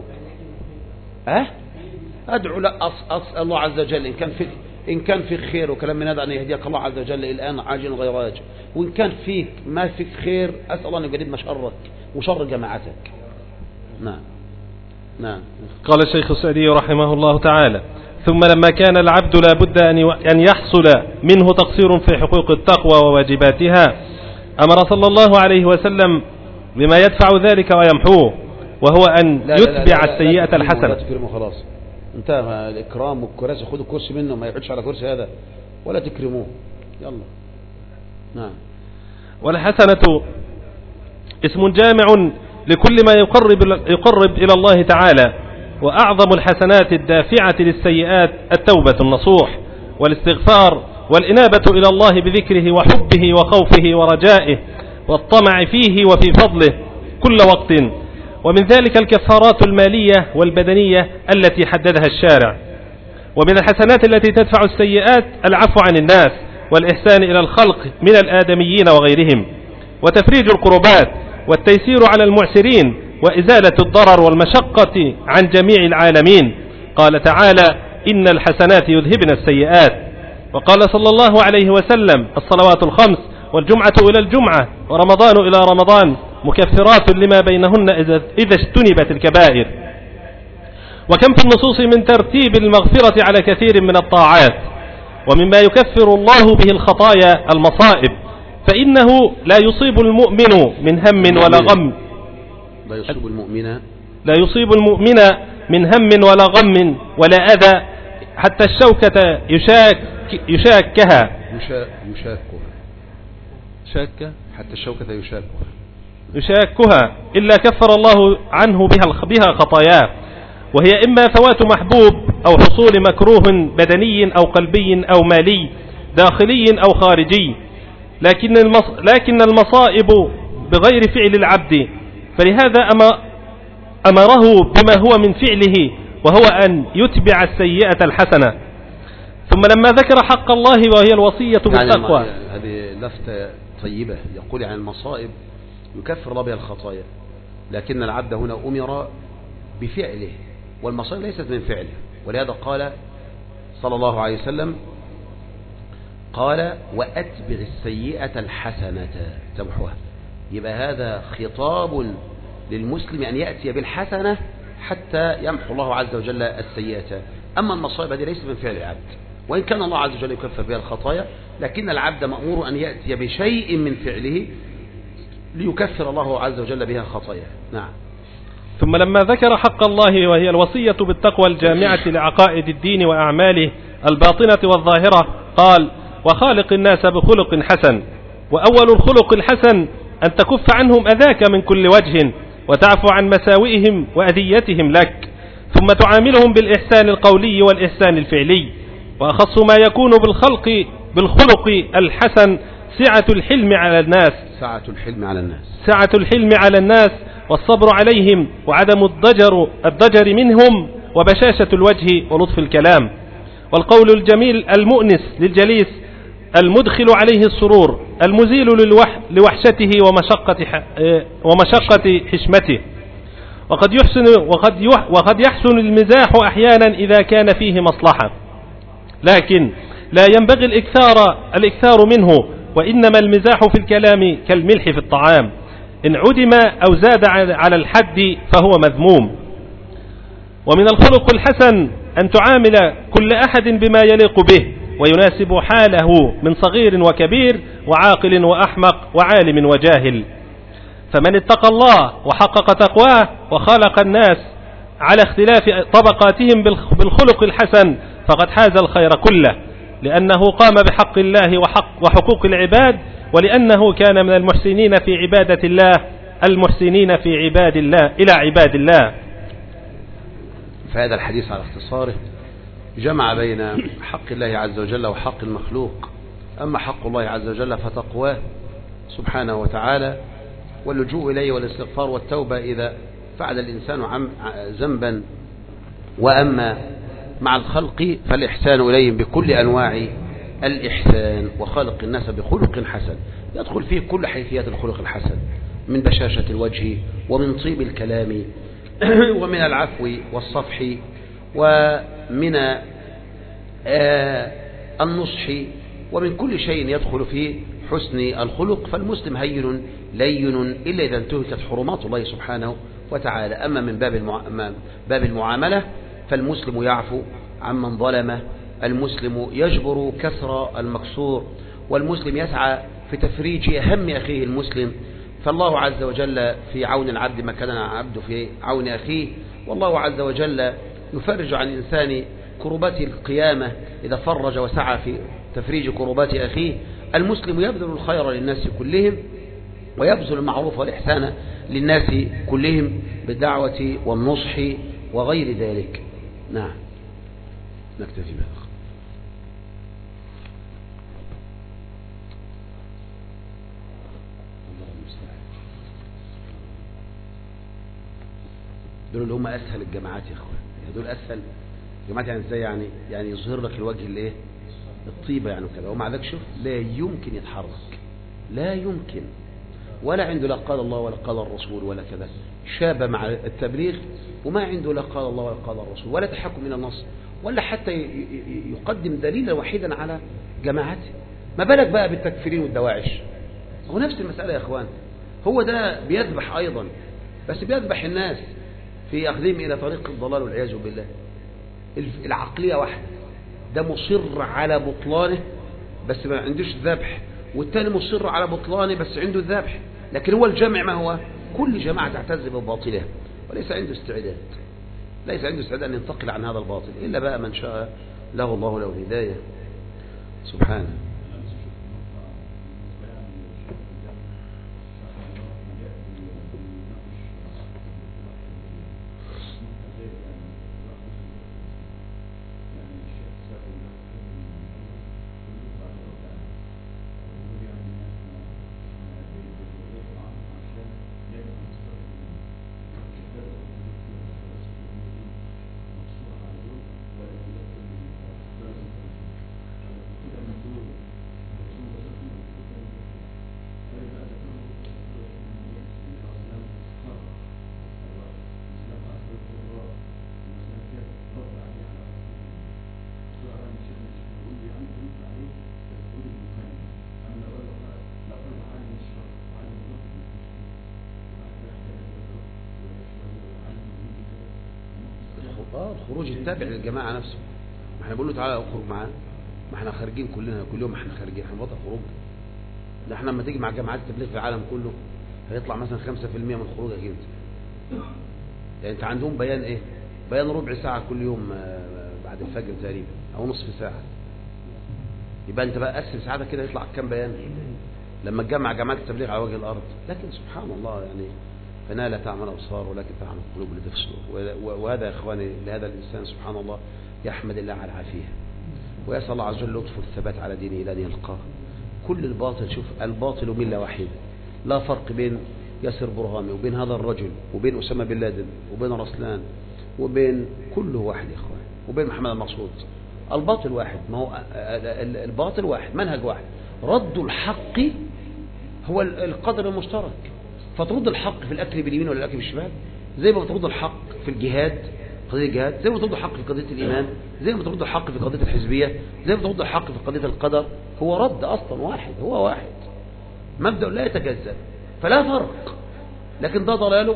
ها ادعو لا أص اسال الله عز وجل ان كان فيك ان كان فيك خير وكلام من هذا ان يهديك الله عز وجل الان عاجل غير آجل وان كان فيك ما فيك خير اسال الله ان يجنبنا شرك وشر جماعتك نعم نعم قال الشيخ السعدي رحمه الله تعالى ثم لما كان العبد لا بد أن يو- أن يحصل منه تقصير في حقوق التقوى وواجباتها أمر صلى الله عليه وسلم بما يدفع ذلك ويمحوه وهو أن لا لا لا يتبع لا لا السيئة لا تكرمه، الحسنة لا تكرمه خلاص انتهى ما الإكرام والكراسي خدوا كرسي منه ما يقعدش على كرسي هذا ولا تكرموه يلا نعم والحسنة اسم جامع لكل ما يقرب, يقرب إلى الله تعالى وأعظم الحسنات الدافعة للسيئات التوبة النصوح والاستغفار والإنابة إلى الله بذكره وحبه وخوفه ورجائه والطمع فيه وفي فضله كل وقت ومن ذلك الكفارات المالية والبدنية التي حددها الشارع ومن الحسنات التي تدفع السيئات العفو عن الناس والإحسان إلى الخلق من الآدميين وغيرهم وتفريج القربات والتيسير على المعسرين وإزالة الضرر والمشقة عن جميع العالمين قال تعالى إن الحسنات يذهبن السيئات وقال صلى الله عليه وسلم الصلوات الخمس والجمعة إلى الجمعة ورمضان إلى رمضان مكفرات لما بينهن إذا إذا اجتنبت الكبائر وكم في النصوص من ترتيب المغفرة على كثير من الطاعات ومما يكفر الله به الخطايا المصائب فإنه لا يصيب المؤمن من هم ولا غم لا يصيب المؤمن لا يصيب المؤمن من هم ولا غم ولا أذى حتى الشوكة يشاك يشاكها يشا يشاكها شاكة حتى الشوكة يشاكها يشاكها إلا كفر الله عنه بها الخ- بها خطاياه وهي إما فوات محبوب أو حصول مكروه بدني أو قلبي أو مالي داخلي أو خارجي لكن المص لكن المصائب بغير فعل العبد فلهذا أما أمره بما هو من فعله وهو أن يتبع السيئة الحسنة ثم لما ذكر حق الله وهي الوصية بالتقوى يعني هذه لفتة طيبة يقول عن المصائب يكفر الله بها الخطايا لكن العبد هنا أمر بفعله والمصائب ليست من فعله ولهذا قال صلى الله عليه وسلم قال وأتبع السيئة الحسنة تمحوها يبقى هذا خطاب للمسلم أن يأتي بالحسنة حتى يمحو الله عز وجل السيئة أما المصائب هذه ليست من فعل العبد وإن كان الله عز وجل يكفر بها الخطايا لكن العبد مأمور أن يأتي بشيء من فعله ليكفر الله عز وجل بها خطايا نعم ثم لما ذكر حق الله وهي الوصية بالتقوى الجامعة لعقائد الدين وأعماله الباطنة والظاهرة قال وخالق الناس بخلق حسن وأول الخلق الحسن أن تكف عنهم أذاك من كل وجه وتعفو عن مساوئهم وأذيتهم لك ثم تعاملهم بالإحسان القولي والإحسان الفعلي وأخص ما يكون بالخلق بالخلق الحسن سعة الحلم على الناس سعة الحلم على الناس سعة الحلم على الناس والصبر عليهم وعدم الضجر الضجر منهم وبشاشة الوجه ولطف الكلام والقول الجميل المؤنس للجليس المدخل عليه السرور المزيل للوح لوحشته ومشقة ومشقة حشمته وقد يحسن وقد وقد يحسن المزاح أحيانا إذا كان فيه مصلحة لكن لا ينبغي الإكثار الإكثار منه وإنما المزاح في الكلام كالملح في الطعام إن عدم أو زاد على الحد فهو مذموم ومن الخلق الحسن أن تعامل كل أحد بما يليق به ويناسب حاله من صغير وكبير وعاقل وأحمق وعالم وجاهل فمن اتقى الله وحقق تقواه وخلق الناس على اختلاف طبقاتهم بالخلق الحسن فقد حاز الخير كله لأنه قام بحق الله وحق وحقوق العباد ولأنه كان من المحسنين في عبادة الله المحسنين في عباد الله إلى عباد الله فهذا الحديث على اختصاره جمع بين حق الله عز وجل وحق المخلوق أما حق الله عز وجل فتقواه سبحانه وتعالى واللجوء إليه والاستغفار والتوبة إذا فعل الإنسان ذنبا وأما مع الخلق فالإحسان إليهم بكل أنواع الإحسان وخلق الناس بخلق حسن يدخل فيه كل حيثيات الخلق الحسن من بشاشة الوجه ومن طيب الكلام ومن العفو والصفح ومن آه، النصح ومن كل شيء يدخل فيه حسن الخلق فالمسلم هين لين إلا إذا انتهكت حرمات الله سبحانه وتعالى أما من باب باب المعاملة فالمسلم يعفو عمن ظلمه المسلم يجبر كسر المكسور والمسلم يسعى في تفريج هم أخيه المسلم فالله عز وجل في عون العبد ما كان عبد في عون أخيه والله عز وجل يفرج عن الإنسان كربات القيامة إذا فرج وسعى في تفريج كربات أخيه المسلم يبذل الخير للناس كلهم ويبذل المعروف والإحسان للناس كلهم بالدعوة والنصح وغير ذلك نعم نكتفي بهذا دول اللي هم اسهل الجماعات يا اخوان يعني دول اسهل الجماعات يعني ازاي يعني يعني يظهر لك الوجه الايه الطيبه يعني وكذا ومع ذلك شوف لا يمكن يتحرك لا يمكن ولا عنده لا قال الله ولا قال الرسول ولا كذا شاب مع التبليغ وما عنده لا قال الله ولا قال الرسول ولا تحكم من النص ولا حتى يقدم دليلا وحيدا على جماعته ما بالك بقى بالتكفيرين والدواعش هو نفس المسألة يا اخوان هو ده بيذبح ايضا بس بيذبح الناس في أخذهم إلى طريق الضلال والعياذ بالله العقلية واحدة ده مصر على بطلانه بس ما عندوش ذبح والتاني مصر على بطلانه بس عنده الذبح لكن هو الجمع ما هو كل جماعة تعتز بباطلها وليس عنده استعداد ليس عنده استعداد أن ينتقل عن هذا الباطل إلا بقى من شاء له الله له الهداية سبحانه الخروج التابع للجماعة نفسه ما احنا بنقول له تعالى اخرج معانا ما احنا خارجين كلنا كل يوم احنا خارجين احنا بطل خروج ده احنا لما تيجي مع جماعات التبليغ في العالم كله هيطلع مثلا 5% من خروجك انت يعني انت عندهم بيان ايه بيان ربع ساعة كل يوم آه، بعد الفجر تقريبا او نصف ساعة يبقى انت بقى قسم ساعتك كده يطلع كام بيان لما تجمع جماعة التبليغ على وجه الأرض لكن سبحان الله يعني فنا لا تعمل أبصار ولكن تعمل القلوب التي في الصدور وهذا يا إخواني لهذا الإنسان سبحان الله يحمد الله على العافية ويسأل الله عز وجل لطف الثبات على دينه إلى أن يلقاه كل الباطل شوف الباطل ملة واحدة لا فرق بين ياسر برهامي وبين هذا الرجل وبين أسامة بن لادن وبين رسلان وبين كله واحد يا إخوان وبين محمد المقصود الباطل واحد ما هو الباطل واحد منهج واحد رد الحق هو القدر المشترك فترد الحق في الأكل باليمين ولا الأكل بالشمال زي ما بترد الحق في الجهاد قضية الجهاد زي ما بترد الحق في قضية الإيمان زي ما بترد الحق في قضية الحزبية زي ما بترد الحق في قضية القدر هو رد أصلا واحد هو واحد مبدأ لا يتجزأ فلا فرق لكن ده ضلاله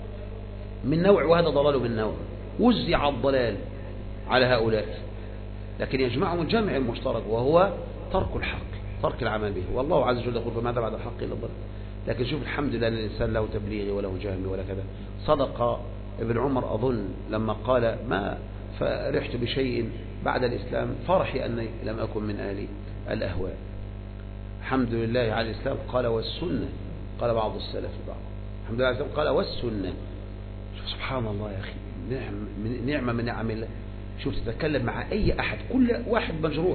من نوع وهذا ضلاله من نوع وزع الضلال على هؤلاء لكن يجمعهم الجمع المشترك وهو ترك الحق ترك العمل به والله عز وجل يقول فماذا بعد الحق إلا الضلال لكن شوف الحمد لله أن الإنسان له تبليغي وله جهمي ولا كذا صدق ابن عمر أظن لما قال ما فرحت بشيء بعد الإسلام فرحي أني لم أكن من أهل الأهواء الحمد لله على الإسلام قال والسنة قال بعض السلف بعض الحمد لله على الإسلام قال والسنة شوف سبحان الله يا أخي نعمة من نعم الله شوف تتكلم مع أي أحد كل واحد مجروح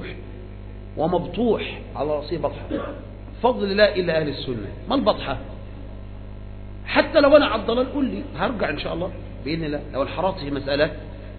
ومبطوح على رأسه بطحة فضل الله إلا أهل السنة ما البطحة حتى لو أنا على الضلال قول لي هرجع إن شاء الله بإذن الله لو انحرفت في مسألة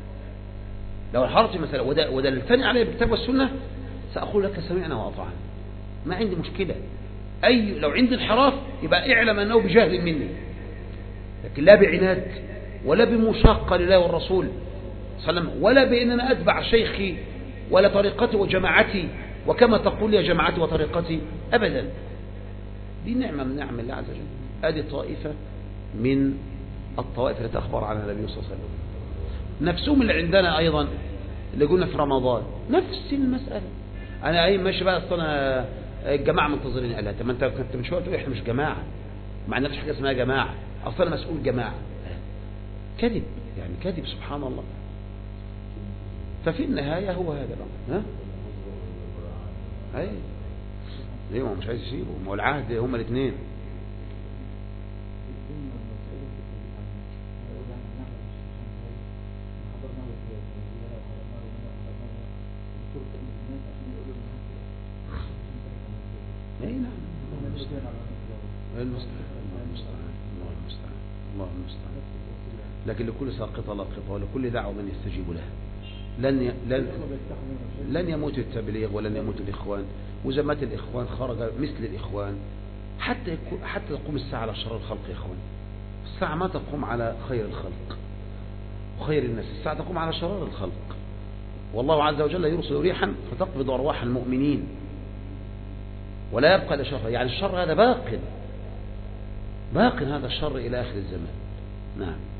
لو انحرفت في مسألة ودلتني عليه بالكتاب والسنة سأقول لك سمعنا وأطعنا ما عندي مشكلة أي لو عندي انحراف يبقى اعلم أنه بجهل مني لكن لا بعناد ولا بمشاقة لله والرسول صلى الله عليه وسلم ولا بأن أنا أتبع شيخي ولا طريقتي وجماعتي وكما تقول يا جماعتي وطريقتي أبدا دي نعمة من نعم الله عز وجل هذه طائفة من الطوائف التي أخبر عنها النبي صلى الله عليه وسلم نفسهم اللي عندنا أيضا اللي قلنا في رمضان نفس المسألة أنا أي ماشي بقى أصل أنا الجماعة منتظرين قالها طب ما أنت كنت من شوية تقول إحنا مش جماعة ما عندناش حاجة اسمها جماعة أصل أنا مسؤول جماعة كذب يعني كذب سبحان الله ففي النهاية هو هذا الأمر ها؟ أي ايوه مش عايز يسيبه ما هو العهد هما الاثنين اي نعم الله المستعان الله المستعان الله المستعان الله المستعان لكن لكل ساقطة لاقطة ولكل دعوة من يستجيب له لن لن لن يموت التبليغ ولن يموت الإخوان وإذا مات الإخوان خرج مثل الإخوان حتى حتى تقوم الساعة على شر الخلق يا إخوان الساعة ما تقوم على خير الخلق وخير الناس الساعة تقوم على شرار الخلق والله عز وجل يرسل ريحا فتقبض أرواح المؤمنين ولا يبقى إلا شر يعني الشر هذا باق باق هذا الشر إلى آخر الزمان نعم